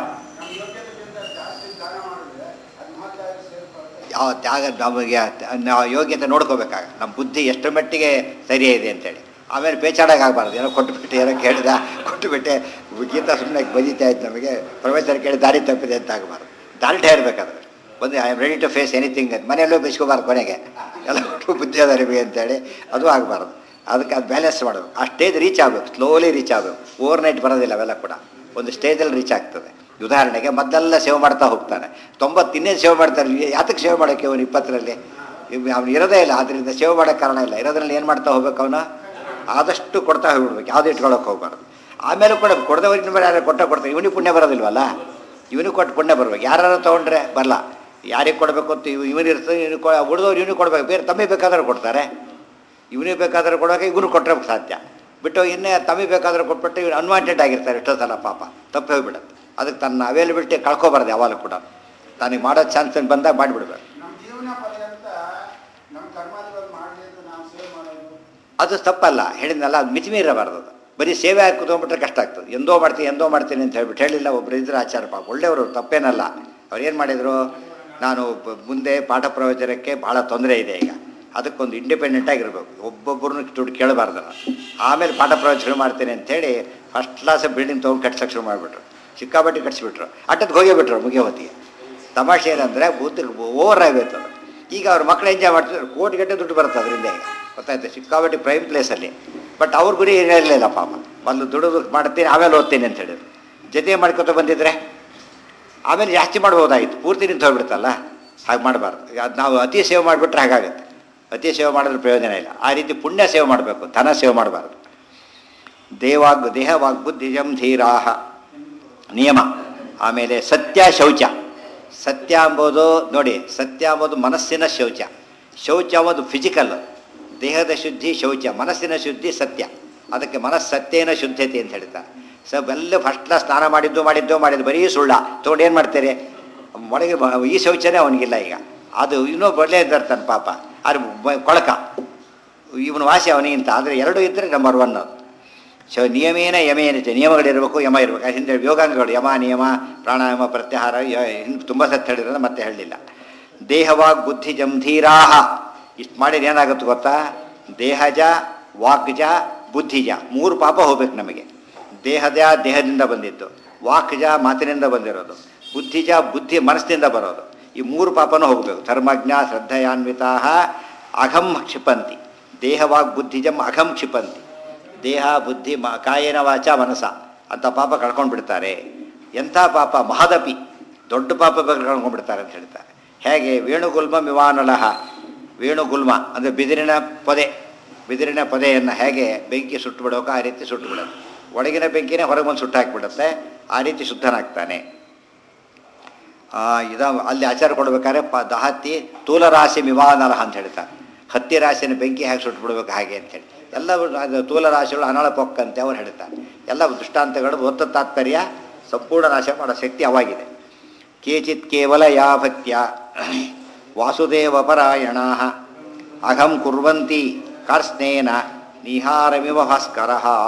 ಯಾವ ತ್ಯಾಗ ನಮಗೆ ನಾವು ಯೋಗ್ಯತೆ ನೋಡ್ಕೋಬೇಕಾಗ ನಮ್ಮ ಬುದ್ಧಿ ಎಷ್ಟು ಮಟ್ಟಿಗೆ ಸರಿ ಇದೆ ಅಂತೇಳಿ ಆಮೇಲೆ ಪೇಚಾಡಕ್ಕೆ ಆಗಬಾರ್ದು ಏನೋ ಕೊಟ್ಟುಬಿಟ್ಟು ಏನೋ ಕೇಳಿದ ಕೊಟ್ಟುಬಿಟ್ಟೆ ಗೀತಾ ಸುಮ್ಮನೆ ಬಜಿತಾ ಇತ್ತು ನಮಗೆ ಪ್ರವೇಶರು ಕೇಳಿ ದಾರಿ ತಪ್ಪಿದೆ ಅಂತ ಆಗಬಾರ್ದು ದಾಲ್ಟೇ ಇರಬೇಕಾದ್ರೆ ಒಂದು I am ready to face anything ಅಂತ ಮನೆಯಲ್ಲೂ ಬೈಸ್ಕೋಬಾರ್ದು ಕೊನೆಗೆ ಎಲ್ಲ ಕೊಟ್ಟು ಬುದ್ಧಿ ಅದ ನಿಮಗೆ ಅಂತೇಳಿ ಅದು ಆಗಬಾರ್ದು ಅದಕ್ಕೆ ಅದು ಬ್ಯಾಲೆನ್ಸ್ ಮಾಡಬೇಕು ಆ ಸ್ಟೇಜ್ ರೀಚ್ ಆಗಬೇಕು ಸ್ಲೋಲಿ ರೀಚ್ ಆಗಬೇಕು ಓವರ್ ನೈಟ್ ಬರೋದಿಲ್ಲ ಅವೆಲ್ಲ ಕೂಡ ಒಂದು ಸ್ಟೇಜಲ್ಲಿ ರೀಚ್ ಆಗ್ತದೆ ಉದಾಹರಣೆಗೆ ಮೊದಲೆಲ್ಲ ಸೇವ್ ಮಾಡ್ತಾ ಹೋಗ್ತಾನೆ ತೊಂಬತ್ತು ಇನ್ನೇನು ಸೇವ್ ಮಾಡ್ತಾರೆ ಯಾತಕ್ಕೆ ಸೇವ್ ಮಾಡೋಕ್ಕೆ ಅವನು ಇಪ್ಪತ್ತರಲ್ಲಿ ಅವನು ಇರೋದೇ ಇಲ್ಲ ಆದ್ದರಿಂದ ಸೇವ್ ಮಾಡೋಕ್ಕೆ ಕಾರಣ ಇಲ್ಲ ಇರೋದ್ರಲ್ಲಿ ಏನು ಮಾಡ್ತಾ ಹೋಗ್ಬೇಕು ಅವನು ಆದಷ್ಟು ಕೊಡ್ತಾ ಹೋಗ್ಬಿಡ್ಬೇಕು ಯಾವುದು ಇಟ್ಕೊಳ್ಳೋಕೆ ಹೋಗ್ಬಾರ್ದು ಆಮೇಲೆ ಕೂಡ ಕೊಡದವ್ರಿಗೆ ಮೇಲೆ ಯಾರು ಕೊಟ್ಟ ಕೊಡ್ತಾರೆ ಇವನಿಗೆ ಪುಣ್ಯ ಬರೋದಿಲ್ವಲ್ಲ ಇವನಿಗೆ ಕೊಟ್ಟು ಪುಣ್ಯ ಬರ್ಬೇಕು ಯಾರು ತೊಗೊಂಡ್ರೆ ಬರಲ್ಲ ಯಾರಿಗೆ ಕೊಡಬೇಕು ಅಂತ ಇವ್ ಇವನು ಇರ್ತದೆ ಇವನು ಕೊ ಉಳಿದವ್ರು ಇವನಿಗೆ ಕೊಡ್ಬೇಕು ಬೇರೆ ತಮ್ಮಿ ಬೇಕಾದ್ರೆ ಕೊಡ್ತಾರೆ ಇವನಿಗೆ ಬೇಕಾದ್ರೆ ಕೊಡೋಕೆ ಇವನು ಕೊಟ್ಟರೆ ಸಾಧ್ಯ ಬಿಟ್ಟು ಇನ್ನೇ ತಮ್ಮಿ ಬೇಕಾದ್ರೆ ಕೊಟ್ಬಿಟ್ಟು ಇವ್ನು ಅನ್ವಾಂಟೆಡ್ ಆಗಿರ್ತಾರೆ ಎಷ್ಟೋ ಸಲ ಪಾಪ ತಪ್ಪು ಹೋಗ್ಬಿಡುತ್ತೆ ಅದಕ್ಕೆ ತನ್ನ ಅವೈಲಬಿಲಿಟಿ ಕಳ್ಕೊಬಾರ್ದು ಯಾವಾಗಲೂ ಕೂಡ ತನಗೆ ಮಾಡೋ ಚಾನ್ಸ್ ಬಂದಾಗ ಮಾಡಿಬಿಡ್ಬೇಕು ನಮ್ಮ ಜೀವನ ಪರ್ಯಂತ ನಮ್ಮ ಕರ್ಮಾದಿಗಳು ಮಾಡಲಿ ಅಂತ ನಾವು ಸೇವೆ ಮಾಡೋದು ಅದು ತಪ್ಪಲ್ಲ ಹೇಳಿದ್ನಲ್ಲ ಅದು ಮಿತಿ ಮೀರಬಾರ್ದು ಅದು ಬರೀ ಸೇವೆ ಹಾಕಿ ಕೂತ್ಕೊಂಡ್ಬಿಟ್ರೆ ಕಷ್ಟ ಆಗ್ತದೆ ಎಂದೋ ಮಾಡ್ತೀನಿ ಎಂದೋ ಮಾಡ್ತೀನಿ ಅಂತ ಹೇಳ್ಬಿಟ್ಟು ಹೇಳಿಲ್ಲ ಒಬ್ರು ಇದ್ರೆ ಆಚಾರ ಪಾಪ ಒಳ್ಳೆಯವರು ತಪ್ಪೇನಲ್ಲ ಅವ್ರು ಏನು ಮಾಡಿದರು ನಾನು ಬ- ಮುಂದೆ ಪಾಠ ಪ್ರವಚನಕ್ಕೆ ಭಾಳ ತೊಂದರೆ ಇದೆ ಈಗ ಅದಕ್ಕೊಂದು ಇಂಡಿಪೆಂಡೆಂಟ್ ಆಗಿರ್ಬೇಕು ಒಬ್ಬೊಬ್ಬರನ್ನ ದುಡ್ಡು ಕೇಳಬಾರ್ದು ನಾನು. ಆಮೇಲೆ ಪಾಠ ಪ್ರವಚನ ಮಾಡ್ತೀನಿ ಅಂತೇಳಿ ಫಸ್ಟ್ ಕ್ಲಾಸ್ ಬಿಲ್ಡಿಂಗ್ ತೊಗೊಂಡು ಕಟ್ಸಕ್ಕೆ ಶುರು ಮಾಡಿಬಿಟ್ರು ಸಿಕ್ಕಾಪಟ್ಟೆ ಕಟ್ಸಿಬಿಟ್ರು ಅಟ್ಟಕ್ಕೆ ಹೋಗೇ ಬಿಟ್ರು ಮುಗಿಯ ಹೊತ್ತಿಗೆ ತಮಾಷೆ ಏನಂದರೆ ಬುದ್ಧಿ ಓವರ್ ಆಗೋಯ್ತು ಅದು ಈಗ ಅವ್ರ ಮಕ್ಕಳು ಎಂಜಾಯ್ ಮಾಡ್ತಿದ್ರು ಕೋಟಿ ಗಟ್ಟೆ ದುಡ್ಡು ಬರುತ್ತೆ ಅದರಿಂದ ಈಗ ಗೊತ್ತಾಯ್ತು ಸಿಕ್ಕಾಪಟ್ಟೆ ಪ್ರೈಮ್ ಪ್ಲೇಸಲ್ಲಿ ಬಟ್ ಅವ್ರ ಗುರಿ ಇರಲಿಲ್ಲ ಪಾಪ ಒಂದು ದುಡಿದು ಮಾಡ್ತೀನಿ ಆಮೇಲೆ ಓದ್ತೀನಿ ಅಂತ ಹೇಳಿದ್ರು ಜೊತೆ ಮಾಡ್ಕೊತ ಬಂದಿದ್ರೆ ಆಮೇಲೆ ಜಾಸ್ತಿ ಮಾಡ್ಬೋದಾಗಿತ್ತು ಪೂರ್ತಿ ನಿಂತು ಹೋಗ್ಬಿಡ್ತಲ್ಲ ಹಾಗೆ ಮಾಡಬಾರ್ದು ಅದು ನಾವು ಅತಿ ಸೇವೆ ಮಾಡಿಬಿಟ್ರೆ ಹಾಗಾಗುತ್ತೆ ಅತಿ ಸೇವೆ ಮಾಡಿದ್ರೆ ಪ್ರಯೋಜನ ಇಲ್ಲ ಆ ರೀತಿ ಪುಣ್ಯ ಸೇವೆ ಮಾಡಬೇಕು ಧನ ಸೇವೆ ಮಾಡಬಾರ್ದು ದೇವಾಗ್ ದೇಹವಾಗ್ ಬುದ್ಧಿಜಂ ಧೀರಾಹ ನಿಯಮ ಆಮೇಲೆ ಸತ್ಯ ಶೌಚ ಸತ್ಯ ಅಂಬೋದು ನೋಡಿ ಸತ್ಯ ಅಂಬೋದು ಮನಸ್ಸಿನ ಶೌಚ ಶೌಚ ಅಂಬೋದು ಫಿಸಿಕಲ್ ದೇಹದ ಶುದ್ಧಿ ಶೌಚ ಮನಸ್ಸಿನ ಶುದ್ಧಿ ಸತ್ಯ ಅದಕ್ಕೆ ಮನಸ್ಸತ್ಯೇನ ಶುದ್ಧತೆ ಅಂತ ಹೇಳ್ತಾರೆ ಸೊ ಎಲ್ಲ ಫಸ್ಟ್ ಕ್ಲಾಸ್ ಸ್ನಾನ ಮಾಡಿದ್ದು ಮಾಡಿದ್ದು ಮಾಡಿದ್ದು ಬರೀ ಸುಳ್ಳ ತೊಗೊಂಡು ಏನು ಮಾಡ್ತೀರಿ ಒಳಗೆ ಬ- ಈ ಶೌಚನೇ ಅವನಿಗಿಲ್ಲ ಈಗ ಅದು ಇನ್ನೊಬ್ಬ ಒಳ್ಳೆ ಇರ್ತಾನೆ ಪಾಪ ಅದು ಬ- ಕೊಳಕ ಇವನು ವಾಸಿ ಅವನಿಗಿಂತ ಆದರೆ ಎರಡು ಇದ್ದರೆ ನಂಬರ್ ಒನ್ ಅದು ಸೊ ನಿಯಮೇನ ಯಮೇನ ಚ ನಿಯಮಗಳಿರಬೇಕು ಯಮ ಇರಬೇಕು ಹಿಂದೆ ಯೋಗಾಂಗಗಳು ಯಮ ನಿಯಮ ಪ್ರಾಣಾಯಾಮ ಪ್ರತ್ಯಾಹಾರ ಯ- ಹಿಂದೆ ತುಂಬ ಸತ್ತು ಹೇಳಿರೋದು ಮತ್ತೆ ಹೇಳಲಿಲ್ಲ ದೇಹವಾಗ್ ಬುದ್ಧಿ ಜಂಧೀರಾಹ ಇಷ್ಟು ಮಾಡಿದ್ರೆ ಏನಾಗುತ್ತೆ ಗೊತ್ತಾ ದೇಹಜ ವಾಕ್ಜ ಬುದ್ಧಿಜ ಮೂರು ಪಾಪ ಹೋಗ್ಬೇಕು ನಮಗೆ ದೇಹದ ದೇಹದಿಂದ ಬಂದಿದ್ದು ವಾಕ್ಜ ಮಾತಿನಿಂದ ಬಂದಿರೋದು ಬುದ್ಧಿಜ ಬುದ್ಧಿ ಮನಸ್ಸಿನಿಂದ ಬರೋದು ಈ ಮೂರು ಪಾಪನೂ ಹೋಗಬೇಕು ಧರ್ಮಜ್ಞ ಶ್ರದ್ಧೆಯಾನ್ವಿತಾ ಅಘಂ ಕ್ಷಿಪಂತಿ ದೇಹವಾಗ್ ಬುದ್ಧಿಜಂ ಅಘಂ ಕ್ಷಿಪಂತಿ ದೇಹ ಬುದ್ಧಿ ಮ ಕಾಯನ ವಾಚ ಮನಸ ಅಂತ ಪಾಪ ಕಳ್ಕೊಂಡು ಬಿಡ್ತಾರೆ ಎಂಥ ಪಾಪ ಮಹದಪಿ ದೊಡ್ಡ ಪಾಪ ಕಳ್ಕೊಂಡ್ಬಿಡ್ತಾರೆ ಅಂತ ಹೇಳ್ತಾರೆ ಹೇಗೆ ವೇಣುಗುಲ್ಮ ಮಿವಾನಲಹ ವೇಣುಗುಲ್ಮ ಅಂದರೆ ಬಿದಿರಿನ ಪೊದೆ ಬಿದಿರಿನ ಪೊದೆಯನ್ನು ಹೇಗೆ ಬೆಂಕಿ ಸುಟ್ಟು ಬಿಡೋಕೆ ಆ ರೀತಿ ಸುಟ್ಟು ಬಿಡೋದು ಒಳಗಿನ ಬೆಂಕಿನೇ ಹೊರಗೆ ಬಂದು ಸುಟ್ಟು ಹಾಕಿಬಿಡುತ್ತೆ ಆ ರೀತಿ ಶುದ್ಧನಾಗ್ತಾನೆ ಆ, ಇದ ಅಲ್ಲಿ ಆಚಾರ ಕೊಡ್ಬೇಕಾದ್ರೆ ಪ ದಹತಿ ತೂಲರಾಶಿ ಮಿವಾನಲಹ ಅಂತ ಹೇಳ್ತಾರೆ ಹತ್ತಿ ರಾಶಿನ ಬೆಂಕಿ ಹೇಗೆ ಸುಟ್ಟು ಬಿಡ್ಬೇಕು ಹಾಗೆ ಅಂತೇಳಿ ಎಲ್ಲ ಅದು ತೂಲರಾಶಿಗಳು ಅನಳ ಪೊಕ್ಕಂತೆ ಅವ್ರು ಹೇಳ್ತಾರೆ ಎಲ್ಲ ದೃಷ್ಟಾಂತಗಳು ಒತ್ತ ತಾತ್ಪರ್ಯ ಸಂಪೂರ್ಣ ನಾಶ ಮಾಡೋ ಶಕ್ತಿ ಅವಾಗಿದೆ ಕೇಚಿತ್ ಕೇವಲ ಯಾ ಭಕ್ತ್ಯ ವಾಸುದೇವ ಪರಾಯಣ ಅಹಂ ಕುರ್ವಂತಿ ಕಾರ್ಸ್ನೇನ ನಿಹಾರಮಿವ ಭಾಸ್ಕರ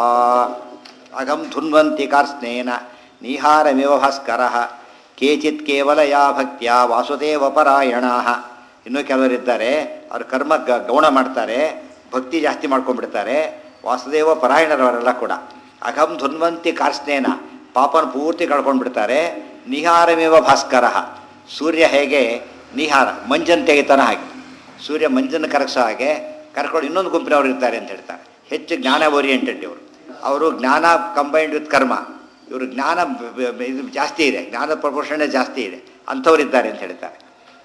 ಅಹಂ ಧುನ್ವಂತಿ ಕಾರ್ಸ್ನೇನ ನಿಹಾರಮಿವ ಭಾಸ್ಕರ ಕೇಚಿತ್ ಕೇವಲ ಯಾ ಭಕ್ತ್ಯ ವಾಸುದೇವ ಪರಾಯಣ ಇನ್ನೂ ಕೆಲವರು ಇದ್ದಾರೆ ಅವ್ರ ಕರ್ಮ ಗ- ಗೌಣ ಮಾಡ್ತಾರೆ ಭಕ್ತಿ ಜಾಸ್ತಿ ಮಾಡ್ಕೊಂಡ್ಬಿಡ್ತಾರೆ ವಾಸುದೇವ ಪರಾಯಣರವರೆಲ್ಲ ಕೂಡ ಅಹಂ ಧುನ್ವಂತಿ ಕಾರ್ಸ್ನೇನ ಪಾಪನ ಪೂರ್ತಿ ಕಳ್ಕೊಂಡ್ಬಿಡ್ತಾರೆ ನಿಹಾರಮೇವ ಭಾಸ್ಕರ ಸೂರ್ಯ ಹೇಗೆ ನಿಹಾರ ಮಂಜನ್ ತೆಗಿತಾನ ಹಾಗೆ ಸೂರ್ಯ ಮಂಜನ್ನು ಕರಗಿಸೋ ಹಾಗೆ ಕರ್ಕೊಂಡು ಇನ್ನೊಂದು ಗುಂಪಿನವ್ರು ಇರ್ತಾರೆ ಅಂತ ಹೇಳ್ತಾರೆ ಹೆಚ್ಚು ಜ್ಞಾನ ಓರಿಯೆಂಟೆಡ್ ಇವರು ಅವರು ಜ್ಞಾನ ಕಂಬೈನ್ಡ್ ವಿತ್ ಕರ್ಮ ಇವರು ಜ್ಞಾನ ಬ- ಬ- ಬ- ಇದು ಜಾಸ್ತಿ ಇದೆ ಜ್ಞಾನದ ಪ್ರಪೋರ್ಷಣೆ ಜಾಸ್ತಿ ಇದೆ ಅಂಥವ್ರಿದ್ದಾರೆ ಅಂತ ಹೇಳ್ತಾರೆ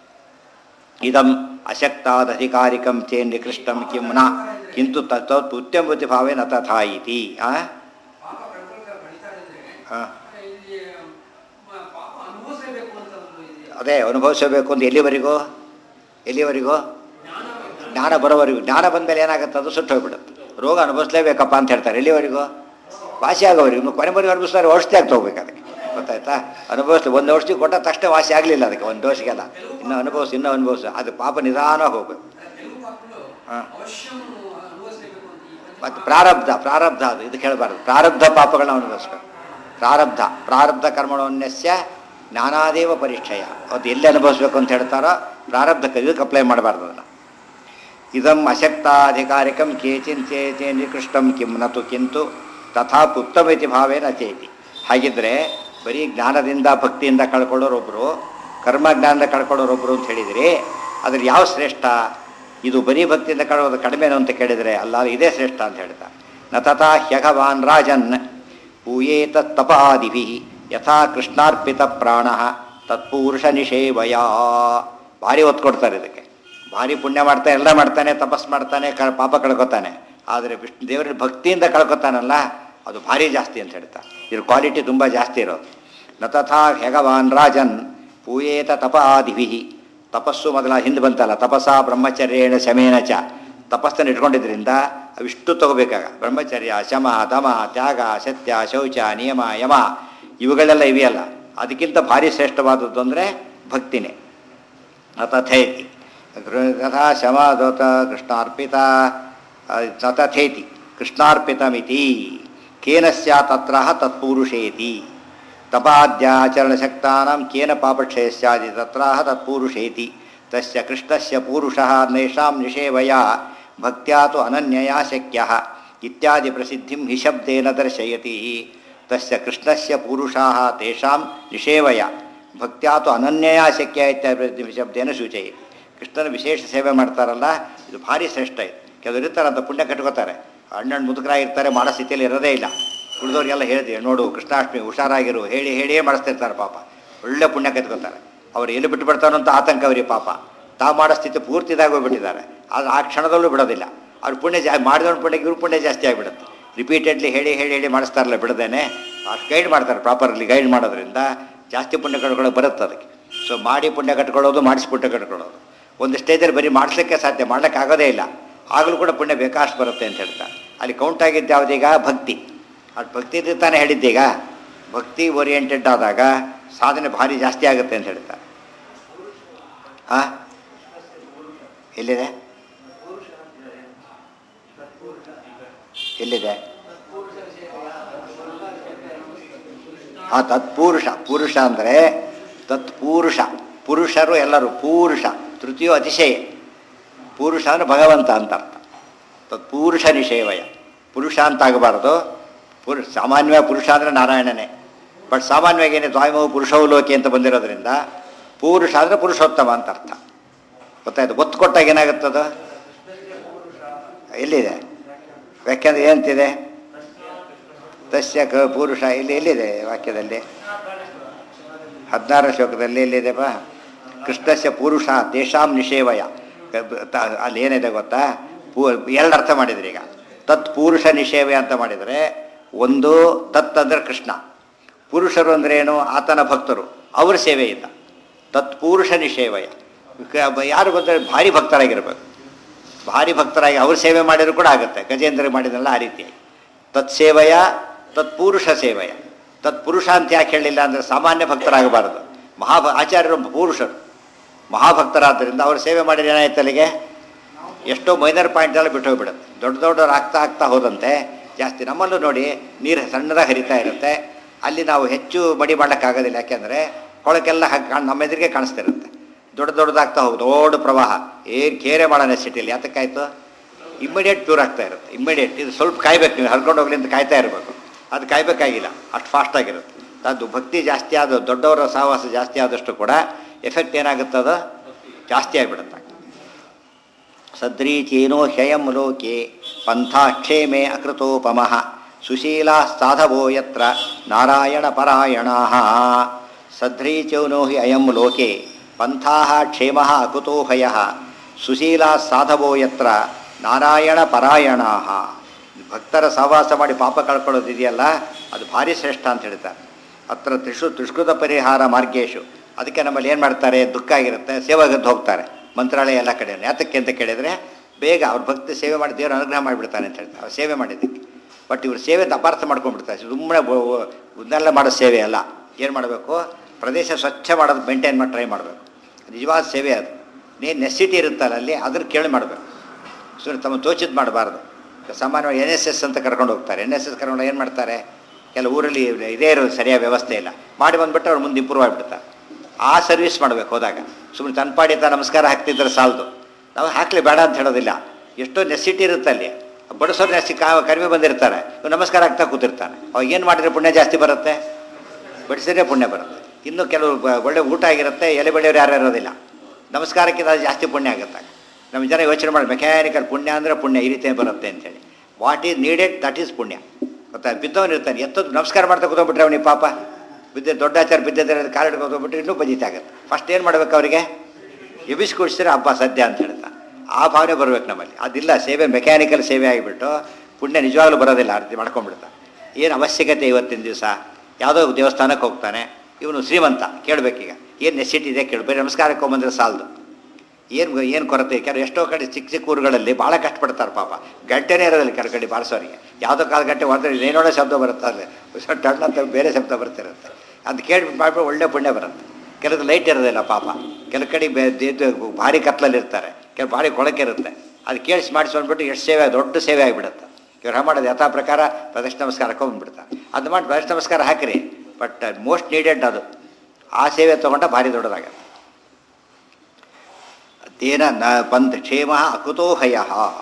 ಇದಂ ಅಶಕ್ತಾದಧಿಕಾರಿಕಂ ಚೇನ್ ನಿಕೃಷ್ಟಂ ಕಿಂ ನ ಕಿಂತು ತತ್ ಉತ್ಯಂಬುತಿ ಭಾವೇ ನ ತಥಾ ಇತಿ ಆ? ಪಾಪ ಕಳ್ಕೊಳ್ತಾ ಬೆಳೀತಾ ಇದ್ರೆ ಆ. ಇಲ್ಲಿ ಮ- ಪಾಪ ಅನುಭವಿಸಬೇಕು ಅಂತ ಒಂದು ಇದೆಯಲ್ಲ. ಅದೇ ಅನುಭವಿಸಬೇಕು ಅಂತ ಎಲ್ಲಿವರೆಗೂ ಎಲ್ಲಿವರೆಗೂ ಜ್ಞಾನ ಜ್ಞಾನ ಬರೋವರೆಗೂ ಜ್ಞಾನ ಬಂದಮೇಲೆ ಏನಾಗುತ್ತೆ ಅದು ಸುಟ್ಟು ಹೋಗ್ಬಿಡುತ್ತೆ ರೋಗ ಅನುಭವಿಸ್ಲೇಬೇಕಪ್ಪ ಅಂತ ಹೇಳ್ತಾರೆ ಎಲ್ಲಿವರೆಗೂ ವಾಸಿ ಆಗೋವರೆಗೂ ಇನ್ನು ಕೊನೆವರೆಗೂ ಅನುಭವಿಸ್ತಾರೆ ಔಷಧಿ ಆಗ್ತಾ ಹೋಗ್ಬೇಕು ಅದಕ್ಕೆ ಗೊತ್ತಾಯ್ತಾ ಅನುಭವಿಸ್ಲಿ ಒಂದು ಔಷಧಿ ಕೊಟ್ಟ ತಕ್ಷಣ ವಾಸಿ ಆಗಲಿಲ್ಲ ಅದಕ್ಕೆ ಒಂದು ಡೋಸ್ಗೆಲ್ಲ ಇನ್ನು ಅನುಭವಿಸಿ ಇನ್ನೂ ಅನುಭವಿಸು ಅದು ಪಾಪ ನಿಧಾನ ಹೋಗ್ಬೇಕು ಕೆಲವು ಪಾಪಗಳು ಹಾ. ಅವಶ್ಯ ಅನುಭವಿಸಬೇಕು ಅಂತ ಈ ಪಂಚ ಮತ್ತು ಪ್ರಾರಬ್ಧ ಪ್ರಾರಬ್ಧ ಅದು ಇದು ಕೇಳಬಾರ್ದು ಪ್ರಾರಬ್ಧ ಪಾಪಗಳನ್ನ ಅನುಭವಿಸ್ಬೇಕು ಪ್ರಾರಬ್ಧ ಪ್ರಾರಬ್ಧ ಕರ್ಮಣೋನ್ಯಸ್ಯ ಜ್ಞಾನಾದೇವ ಪರೀಕ್ಷೆಯ ಅದು ಎಲ್ಲಿ ಅನುಭವಿಸ್ಬೇಕು ಅಂತ ಹೇಳ್ತಾರೋ ಪ್ರಾರಬ್ಧಕ್ಕೆ ಇದಕ್ಕೆ ಅಪ್ಲೈ ಮಾಡಬಾರ್ದು ಅದನ್ನು ಇದಂ ಅಶಕ್ತಾಧಿಕಾರಿಕಂ ಕೇಚಿನ್ ಚೇತಿ ನಿಕೃಷ್ಟಂ ಕಿಂ ನತು ಕಿಂತು ತಥಾ ಉತ್ತಮಿತಿ ಭಾವೇನ ಚೇತಿ ಹಾಗಿದ್ರೆ ಬರೀ ಜ್ಞಾನದಿಂದ ಭಕ್ತಿಯಿಂದ ಕಳ್ಕೊಳ್ಳೋರೊಬ್ಬರು ಕರ್ಮ ಜ್ಞಾನದಿಂದ ಕಳ್ಕೊಳ್ಳೋರೊಬ್ಬರು ಅಂತ ಹೇಳಿದಿರಿ ಅದ್ರ ಯಾವ ಶ್ರೇಷ್ಠ ಇದು ಬರೀ ಭಕ್ತಿಯಿಂದ ಕಳೋದು ಕಡಿಮೆನು ಅಂತ ಕೇಳಿದರೆ ಅಲ್ಲ ಇದೇ ಶ್ರೇಷ್ಠ ಅಂತ ಹೇಳ್ತಾರೆ ನ ತಥಾ ಹ್ಯಘವಾನ್ ರಾಜನ್ ಪೂಯೇತ ತಪಾದಿಭಿ ಯಥಾ ಕೃಷ್ಣಾರ್ಪಿತ ಪ್ರಾಣ ತತ್ಪುರುಷ ನಿಷೇವಯ ಭಾರಿ ಒತ್ತು ಕೊಡ್ತಾರೆ ಇದಕ್ಕೆ ಭಾರಿ ಪುಣ್ಯ ಮಾಡ್ತಾನೆ ಎಲ್ಲ ಮಾಡ್ತಾನೆ ತಪಸ್ ಮಾಡ್ತಾನೆ ಕ ಪಾಪ ಕಳ್ಕೊತಾನೆ ಆದರೆ ವಿಷ್ಣು ದೇವರಲ್ಲಿ ಭಕ್ತಿಯಿಂದ ಕಳ್ಕೊತಾನಲ್ಲ ಅದು ಭಾರಿ ಜಾಸ್ತಿ ಅಂತ ಹೇಳ್ತಾರೆ ಇದ್ರ ಕ್ವಾಲಿಟಿ ತುಂಬ ಜಾಸ್ತಿ ಇರೋದು ನ ತಥಾ ಹೆಗವಾನ್ ರಾಜನ್ ಪೂಯೇತ ತಪಾದಿಭಿ ತಪಸ್ಸು ಮೊದಲ ಹಿಂದೆ ಬಂತಲ್ಲ ತಪಸ ಬ್ರಹ್ಮಚರ್ಯೇಣ ಶಮೇನ ಚ ತಪಸ್ಸನ್ನು ಇಟ್ಕೊಂಡಿದ್ರಿಂದ ಅವಿಷ್ಟು ತಗೋಬೇಕಾಗ ಬ್ರಹ್ಮಚರ್ಯ ಶಮ ದಮ ತ್ಯಾಗ ಸತ್ಯ ಶೌಚ ನಿಯಮ ಯಮ ಇವುಗಳೆಲ್ಲ ಇವೆಯಲ್ಲ ಅದಕ್ಕಿಂತ ಭಾರಿ ಶ್ರೇಷ್ಠವಾದದ್ದು ಅಂದರೆ ಭಕ್ತಿನೇ ತಥೇತಿ ತಥಾ ಶಮದೋತ ಕೃಷ್ಣಾರ್ಪಿತ ನ ತಥೇತಿ ಕೃಷ್ಣಾರ್ಪಿತಮಿತಿ ಕೇನ ಸ್ಯಾತ್ ತತ್ರ ತತ್ಪೂರುಷೇತಿ ತಪಾದ್ಯಾಚರಣಶಕ್ತಾನಾಂ ಕೇನ ಪಾಪಕ್ಷಯ ಸ್ಯಾದಿ ತತ್ರ ತತ್ಪೂರುಷೇತಿ ತಸ್ಯ ಕೃಷ್ಣಸ್ಯ ಪೂರುಷಃ ನೈಷಾಂ ನಿಷೇವಯ ಭಕ್ತ್ಯಾ ತು ಅನನ್ಯಯಾ ಶಕ್ಯಃ ಇತ್ಯಾದಿ ಪ್ರಸಿದ್ಧಿಂ ಹಿ ಶಬ್ದೇನ ದರ್ಶಯತಿ ತಸ್ಯ ಕೃಷ್ಣಸ್ಯ ಪೂರುಷಾಃ ತೇಷಾಂ ನಿಷೇವಯ ಭಕ್ತ್ಯಾ ತು ಅನನ್ಯಯಾ ಶಕ್ಯ ಇತ್ಯಾದಿ ಪ್ರಸಿದ್ಧಿಂ ಶಬ್ದೇನ ಸೂಚಯತಿ ಕೃಷ್ಣನ ವಿಶೇಷ ಸೇವೆ ಮಾಡ್ತಾರಲ್ಲ ಇದು ಭಾರಿ ಶ್ರೇಷ್ಠ ಇದು ಕೆಲವರು ಇರ್ತಾರಂತ ಪುಣ್ಯ ಕಟ್ಕೋತಾರೆ ಹಣ್ಣು ಮುದುಕರಾಗಿರ್ತಾರೆ ಮಾಡೋ ಸ್ಥಿತಿಯಲ್ಲಿ ಇರೋದೇ ಇಲ್ಲ ಉಳಿದವ್ರಿಗೆಲ್ಲ ಹೇಳ್ತೀವಿ ನೋಡು ಕೃಷ್ಣಾಷ್ಟಮಿ ಹುಷಾರಾಗಿರು ಹೇಳಿ ಹೇಳಿಯೇ ಮಾಡಿಸ್ತಿರ್ತಾರೆ ಪಾಪ ಒಳ್ಳೆ ಪುಣ್ಯ ಕತ್ಕೋತಾರೆ ಅವ್ರು ಎಲ್ಲಿ ಬಿಟ್ಟು ಬಿಡ್ತಾರೋ ಅಂತ ಆತಂಕ ಅವ್ರಿಗೆ ಪಾಪ ತಾವು ಮಾಡೋ ಸ್ಥಿತಿ ಪೂರ್ತಿ ಇದಾಗೋಗ್ಬಿಟ್ಟಿದ್ದಾರೆ ಆದರೆ ಆ ಕ್ಷಣದಲ್ಲೂ ಬಿಡೋದಿಲ್ಲ ಅವ್ರ ಪುಣ್ಯ ಜಾ ಮಾಡಿದವ್ರ ಪುಣ್ಯಕ್ಕೆ ಇವ್ರ ಪುಣ್ಯ ಜಾಸ್ತಿ ಆಗಿಬಿಡುತ್ತೆ ರಿಪೀಟೆಡ್ಲಿ ಹೇಳಿ ಹೇಳಿ ಹೇಳಿ ಮಾಡಿಸ್ತಾರಲ್ಲ ಬಿಡದೇನೆ ಅಷ್ಟು ಗೈಡ್ ಮಾಡ್ತಾರೆ ಪ್ರಾಪರ್ಲಿ ಗೈಡ್ ಮಾಡೋದ್ರಿಂದ ಜಾಸ್ತಿ ಪುಣ್ಯ ಕಟ್ಕೊಳ್ಳೋಕೆ ಬರುತ್ತೆ ಅದಕ್ಕೆ ಸೊ ಮಾಡಿ ಪುಣ್ಯ ಕಟ್ಕೊಳ್ಳೋದು ಮಾಡಿಸಿ ಪುಣ್ಯ ಕಟ್ಕೊಳ್ಳೋದು ಒಂದು ಸ್ಟೇಜಲ್ಲಿ ಬರೀ ಮಾಡಿಸ್ಲಿಕ್ಕೆ ಸಾಧ್ಯ ಮಾಡ್ಲಿಕ್ಕೆ ಆಗೋದೇ ಇಲ್ಲ ಆಗಲೂ ಕೂಡ ಪುಣ್ಯ ಬೇಕಾಷ್ಟು ಬರುತ್ತೆ ಅಂತ ಹೇಳ್ತಾರೆ ಅಲ್ಲಿ ಕೌಂಟ್ ಆಗಿದ್ದು ಯಾವುದೀಗ ಭಕ್ತಿ ಅದು ಭಕ್ತಿ ಇದ್ರೆ ತಾನೇ ಹೇಳಿದ್ದೀಗ ಭಕ್ತಿ ಓರಿಯೆಂಟೆಡ್ ಆದಾಗ ಸಾಧನೆ ಭಾರಿ ಜಾಸ್ತಿ ಆಗುತ್ತೆ ಅಂತ ಹೇಳ್ತಾರೆ ಹಾಂ ಎಲ್ಲಿದೆ ಎಲ್ಲಿದೆ ಆ ತತ್ಪುರುಷ ಪುರುಷ ಅಂದರೆ ತತ್ಪುರುಷ ಪುರುಷರು ಎಲ್ಲರೂ ಪೂರುಷ ತೃತೀಯ ಅತಿಶಯ ಪುರುಷ ಅಂದರೆ ಭಗವಂತ ಅಂತ ಅರ್ಥ ತತ್ಪುರುಷ ನಿಷೇವಯ ಪುರುಷ ಅಂತ ಆಗಬಾರ್ದು ಪುರುಷ ಸಾಮಾನ್ಯವಾಗಿ ಪುರುಷ ಅಂದರೆ ನಾರಾಯಣನೇ ಬಟ್ ಸಾಮಾನ್ಯವಾಗಿ ಏನು ದ್ವಾಯಮವು ಪುರುಷವು ಲೋಕಿ ಅಂತ ಬಂದಿರೋದ್ರಿಂದ ಪುರುಷ ಅಂದರೆ ಪುರುಷೋತ್ತಮ ಅಂತ ಅರ್ಥ ಗೊತ್ತಾಯ್ತು ಒತ್ತು ಕೊಟ್ಟಾಗ ಏನಾಗುತ್ತದು ಎಲ್ಲಿದೆ ವ್ಯಾಖ್ಯಾನ ಏನಂತಿದೆ ತಸ್ಯ ಕ ಪುರುಷ ಇಲ್ಲಿ ಎಲ್ಲಿದೆ ವಾಕ್ಯದಲ್ಲಿ ಹದಿನಾರನೇ ಶ್ಲೋಕದಲ್ಲಿ ಎಲ್ಲಿದೆಪ್ಪ ಕೃಷ್ಣಸ್ಯ ಪುರುಷ ತೇಷಾಂ ನಿಷೇವಯ ತ- ಅಲ್ಲಿ ಏನಿದೆ ಗೊತ್ತಾ ಪೂ ಎರಡು ಅರ್ಥ ಮಾಡಿದ್ರಿ ಈಗ ತತ್ ಪುರುಷ ನಿಷೇವಯ ಅಂತ ಮಾಡಿದರೆ ಒಂದು ತತ್ ಅಂದರೆ ಕೃಷ್ಣ ಪುರುಷರು ಅಂದ್ರೆ ಏನು ಆತನ ಭಕ್ತರು ಅವ್ರ ಸೇವೆಯಿಂದ ತತ್ ಪುರುಷ ನಿಷೇವಯ ಕ- ಯಾರು ಬಂದರೆ ಭಾರಿ ಭಕ್ತರಾಗಿರ್ಬೇಕು ಭಾರಿ ಭಕ್ತರಾಗಿ ಅವ್ರ ಸೇವೆ ಮಾಡಿದ್ರು ಕೂಡ ಆಗುತ್ತೆ ಗಜೇಂದ್ರ ಮಾಡಿದ್ರಲ್ಲ ಆ ರೀತಿಯಾಗಿ ತತ್ಸೇವೆಯ ತತ್ಪುರುಷ ಸೇವೆಯ ತತ್ಪುರುಷ ಅಂತ ಯಾಕೆ ಹೇಳಿಲ್ಲ ಅಂದರೆ ಸಾಮಾನ್ಯ ಭಕ್ತರಾಗಬಾರದು ಮಹಾ ಆಚಾರ್ಯರು ಪುರುಷರು ಮಹಾಭಕ್ತರಾದ್ದರಿಂದ ಅವ್ರ ಸೇವೆ ಮಾಡಿದ್ರೆ ಏನಾಯ್ತು ಅಲ್ಲಿಗೆ ಎಷ್ಟೋ ಮೈನರ್ ಪಾಯಿಂಟ್ ಎಲ್ಲ ಬಿಟ್ಟು ಹೋಗ್ಬಿಡುತ್ತೆ ದೊಡ್ಡ ದೊಡ್ಡವ್ರು ಆಗ್ತಾ ಆಗ್ತಾ ಹೋದಂತೆ ಜಾಸ್ತಿ ನಮ್ಮಲ್ಲೂ ನೋಡಿ ನೀರು ಸಣ್ಣದಾಗಿ ಹರಿತಾ ಇರುತ್ತೆ ಅಲ್ಲಿ ನಾವು ಹೆಚ್ಚು ಮಡಿ ಮಾಡೋಕ್ಕಾಗೋದಿಲ್ಲ ಯಾಕೆಂದರೆ ಕೊಳಕೆಲ್ಲ ಹಾಗೆ ಕಾಣ್ ನಮ್ಮ ಎದುರಿಗೆ ಕಾಣಿಸ್ತಿರುತ್ತೆ ದೊಡ್ಡ ದೊಡ್ಡದಾಗ್ತಾ ಹೋಗುದು ದೊಡ್ಡ ಪ್ರವಾಹ ಏನು ಕೇರೆ ಮಾಡೋ ನೆಸಿಟಿಯಲ್ಲಿ ಯಾತಕ್ಕಾಯ್ತು ಇಮ್ಮಿಡಿಯೇಟ್ ಪ್ಯೂರ್ ಆಗ್ತಾ ಇರುತ್ತೆ ಇಮ್ಮಿಡಿಯೇಟ್ ಇದು ಸ್ವಲ್ಪ ಕಾಯ್ಬೇಕು ನೀವು ಹರ್ಕೊಂಡು ಹೋಗ್ಲಿ ಅಂತ ಕಾಯ್ತಾ ಇರಬೇಕು ಅದು ಕಾಯ್ಬೇಕಾಗಿಲ್ಲ ಅಷ್ಟು ಫಾಸ್ಟ್ ಆಗಿರುತ್ತೆ ಅದು ಭಕ್ತಿ ಜಾಸ್ತಿ ಆದ ದೊಡ್ಡವರ ಸಹವಾಸ ಜಾಸ್ತಿ ಆದಷ್ಟು ಕೂಡ ಎಫೆಕ್ಟ್ ಏನಾಗುತ್ತದ ಜಾಸ್ತಿ ಆಗಿಬಿಡುತ್ತೆ ಸದ್ರೀಚೇನೋ ಹ್ಯಯಂ ಲೋಕೆ ಪಂಥಾಕ್ಷೇಮೇ ಅಕೃತೋಪಮಃ ಸುಶೀಲಾ ಸಾಧವೋ ಯತ್ರ ನಾರಾಯಣ ಪರಾಯಣಾ ಸದ್ರೀಚೌನೋ ಹಿ ಅಯಂ ಲೋಕೆ ಪಂಥಾ ಕ್ಷೇಮ ಅಕುತೋ ಭಯ ಸುಶೀಲಾ ಸಾಧವೋ ಯತ್ರ ನಾರಾಯಣ ಪರಾಯಣಾ ಭಕ್ತರ ಸಹವಾಸ ಮಾಡಿ ಪಾಪ ಕಳ್ಕೊಳ್ಳೋದಿದೆಯಲ್ಲ ಅದು ಭಾರಿ ಶ್ರೇಷ್ಠ ಅಂತ ಹೇಳ್ತಾರೆ ಹತ್ರ ತ್ರಿಷು ತ್ರಿಷ್ಕೃತ ಪರಿಹಾರ ಮಾರ್ಗೇಶು ಅದಕ್ಕೆ ನಮ್ಮಲ್ಲಿ ಏನು ಮಾಡ್ತಾರೆ ದುಃಖ ಆಗಿರುತ್ತೆ ಸೇವಾಗದ್ದು ಹೋಗ್ತಾರೆ ಮಂತ್ರಾಲಯ ಎಲ್ಲ ಕಡೆ ಯಾತಕ್ಕೆ ಅಂತ ಕೇಳಿದರೆ ಬೇಗ ಅವ್ರ ಭಕ್ತಿ ಸೇವೆ ಮಾಡಿ ದೇವರು ಅನುಗ್ರಹ ಮಾಡಿಬಿಡ್ತಾನೆ ಅಂತ ಹೇಳ್ತಾರೆ ಅವ್ರು ಸೇವೆ ಮಾಡಿದ್ದಕ್ಕೆ ಬಟ್ ಇವ್ರು ಸೇವೆ ಅಪಾರ್ಥ ಮಾಡ್ಕೊಂಡ್ಬಿಡ್ತಾರೆ ಸುಮ್ಮನೆ ಇದನ್ನೆಲ್ಲ ಮಾಡೋ ಸೇವೆ ಅಲ್ಲ ಏನು ಮಾಡಬೇಕು ಪ್ರದೇಶ ಸ್ವಚ್ಛ ಮಾಡೋದು ಮೇಂಟೈನ್ ಮಾಡಿ ಟ್ರೈ ಮಾಡಬೇಕು ನಿಜವಾದ ಸೇವೆ ಅದು ನೀನು ನೆಸಿಟಿ ಇರುತ್ತಲ್ಲ ಅಲ್ಲಿ ಅದ್ರ ಕೇಳಿ ಮಾಡಬೇಕು ಸುಮ್ಮನೆ ತಮ್ಮ ತೋಚಿದ್ ಮಾಡಬಾರ್ದು ಸಾಮಾನ್ಯವಾಗಿ ಎನ್ ಎಸ್ ಎಸ್ ಅಂತ ಕರ್ಕೊಂಡು ಹೋಗ್ತಾರೆ ಎನ್ ಎಸ್ ಎಸ್ ಕರ್ಕೊಂಡು ಏನು ಮಾಡ್ತಾರೆ ಕೆಲವು ಊರಲ್ಲಿ ಇದೇ ಇರೋದು ಸರಿಯಾದ ವ್ಯವಸ್ಥೆ ಇಲ್ಲ ಮಾಡಿ ಬಂದ್ಬಿಟ್ಟು ಅವ್ರು ಮುಂದೆ ಇಂಪ್ರೂವ್ ಆಗಿಬಿಡ್ತಾರೆ ಆ ಸರ್ವಿಸ್ ಮಾಡಬೇಕು ಹೋದಾಗ ಸುಮ್ಮನೆ ತನ್ಪಾಡಿ ತ ನಮಸ್ಕಾರ ಹಾಕ್ತಿದ್ರೆ ಸಾಲದು ನಾವು ಹಾಕ್ಲಿ ಬೇಡ ಅಂತ ಹೇಳೋದಿಲ್ಲ ಎಷ್ಟೋ ನೆಸಿಟಿ ಇರುತ್ತೆ ಅಲ್ಲಿ ಬಡಿಸೋರು ಜಾಸ್ತಿ ಕಾ ಕಡಿಮೆ ಬಂದಿರ್ತಾರೆ ಇವ್ನು ನಮಸ್ಕಾರ ಆಗ್ತಾ ಕೂತಿರ್ತಾನೆ ಅವಾಗ ಏನು ಮಾಡಿದ್ರೆ ಪುಣ್ಯ ಜಾಸ್ತಿ ಬರುತ್ತೆ ಬಡಿಸಿದ್ರೆ ಪುಣ್ಯ ಬರುತ್ತೆ ಇನ್ನು ಕೆಲವು ಬ- ಒಳ್ಳೆ ಊಟ ಆಗಿರುತ್ತೆ ಎಲೆ ಬೆಳೆಯೋರು ಯಾರು ಇರೋದಿಲ್ಲ ನಮಸ್ಕಾರಕ್ಕಿಂತ ಅದು ಜಾಸ್ತಿ ಪುಣ್ಯ ಆಗುತ್ತೆ ನಮ್ಮ ಜನ ಯೋಚನೆ ಮಾಡಿ ಮೆಕ್ಯಾನಿಕಲ್ ಪುಣ್ಯ ಅಂದರೆ ಪುಣ್ಯ ಈ ರೀತಿ ಬರುತ್ತೆ ಅಂತೇಳಿ what is needed that is ಪುಣ್ಯ ಗೊತ್ತಾ ಬಿದ್ದವನು ಇರ್ತಾನೆ ಎತ್ತದ್ದು ನಮಸ್ಕಾರ ಮಾಡ್ತಾ ಕೂತ್ಕೊಂಡ್ಬಿಟ್ರೆ ಅವನಿಗೆ ಪಾಪ ಬಿದ್ದ ದೊಡ್ಡಾಚಾರ ಬಿದ್ದಿದ್ರೆ ಕಾಲು ಹಿಡ್ಕೊಂಡು ಹೋಗ್ಬಿಟ್ರೆ ಇನ್ನೂ ಬಜಿತ ಆಗುತ್ತೆ ಫಸ್ಟ್ ಏನು ಮಾಡ್ಬೇಕು ಅವರಿಗೆ ಎಬಿಸ್ಕೊಡಿಸಿದ್ರೆ ಹಬ್ಬ ಸದ್ಯ ಅಂತ ಹೇಳ್ತಾ ಆ ಭಾವನೆ ಬರ್ಬೇಕು ನಮ್ಮಲ್ಲಿ ಅದಿಲ್ಲ ಸೇವೆ ಮೆಕ್ಯಾನಿಕಲ್ ಸೇವೆ ಆಗಿಬಿಟ್ಟು ಪುಣ್ಯ ನಿಜವಾಗ್ಲೂ ಬರೋದಿಲ್ಲ ಆ ರೀತಿ ಮಾಡ್ಕೊಂಡ್ಬಿಡ್ತಾ ಏನು ಅವಶ್ಯಕತೆ ಇವತ್ತಿನ ದಿವಸ ಯಾವುದೋ ದೇವಸ್ಥಾನಕ್ಕೆ ಹೋಗ್ತಾನೆ ಇವನು ಶ್ರೀಮಂತ ಕೇಳಬೇಕೀಗ ಏನು ನೆಸಿಟಿ ಇದೆ ಕೇಳಿ ಬರೀ ನಮಸ್ಕಾರಕ್ಕೆ ಹೋಗ್ಬಂದ್ರೆ ಸಾಲದು ಏನು ಏನು ಕೊರತೆ ಕೆಲವು ಎಷ್ಟೋ ಕಡೆ ಚಿಕ್ಕ ಚಿಕ್ಕ ಊರುಗಳಲ್ಲಿ ಭಾಳ ಕಷ್ಟಪಡ್ತಾರೆ ಪಾಪ ಗಂಟೆನೇ ಇರೋದಿಲ್ಲ ಕೆಲವು ಕಡೆ ಬಾರಿಸೋರಿಗೆ ಯಾವುದೋ ಕಾಲು ಗಂಟೆ ಹೊಡೆದ್ರೆ ಏನೇನೋ ಶಬ್ದ ಬರುತ್ತೆ ಅಲ್ಲಿ ಟಣ್ಣ ಅಂತ ಬೇರೆ ಶಬ್ದ ಬರ್ತಿರುತ್ತೆ ಅದು ಕೇಳಿ ಮಾಡ್ಬಿಟ್ಟು ಒಳ್ಳೆ ಪುಣ್ಯ ಬರುತ್ತೆ ಕೆಲವು ಲೈಟ್ ಇರೋದಿಲ್ಲ ಪಾಪ ಕೆಲವು ಕಡೆ ಬೇ ಇದು ಭಾರಿ ಕತ್ಲಲ್ಲಿ ಇರ್ತಾರೆ ಕೆಲವು ಭಾರಿ ಕೊಳಕೆ ಇರುತ್ತೆ ಅದು ಕೇಳಿಸಿ ಮಾಡಿಸ್ಕೊಂಡ್ಬಿಟ್ಟು ಎಷ್ಟು ಸೇವೆ ದೊಡ್ಡ ಸೇವೆ ಆಗಿಬಿಡುತ್ತೆ ಇವ್ರು ಮಾಡೋದು ಯಥಾ ಪ್ರಕಾರ ಪ್ರದಕ್ಷಿಣ ನಮಸ್ಕಾರಕ್ಕೆ ಹೋಗ್ಬಿಡ್ತಾರೆ ಅದು ಮಾಡಿ ಪ್ರದಕ್ಷಿಣ ನಮಸ್ಕಾರ ಹಾಕಿರಿ ಬಟ್ ಮೋಸ್ಟ್ ನೀಡೆಡ್ ಅದು ಆ ಸೇವೆ ತೊಗೊಂಡ ಭಾರಿ ದೊಡ್ಡದಾಗತ್ತೆ ತೇನ ನ ಪಂಥ ಕ್ಷೇಮ ಅಕುತೋ ಭಯ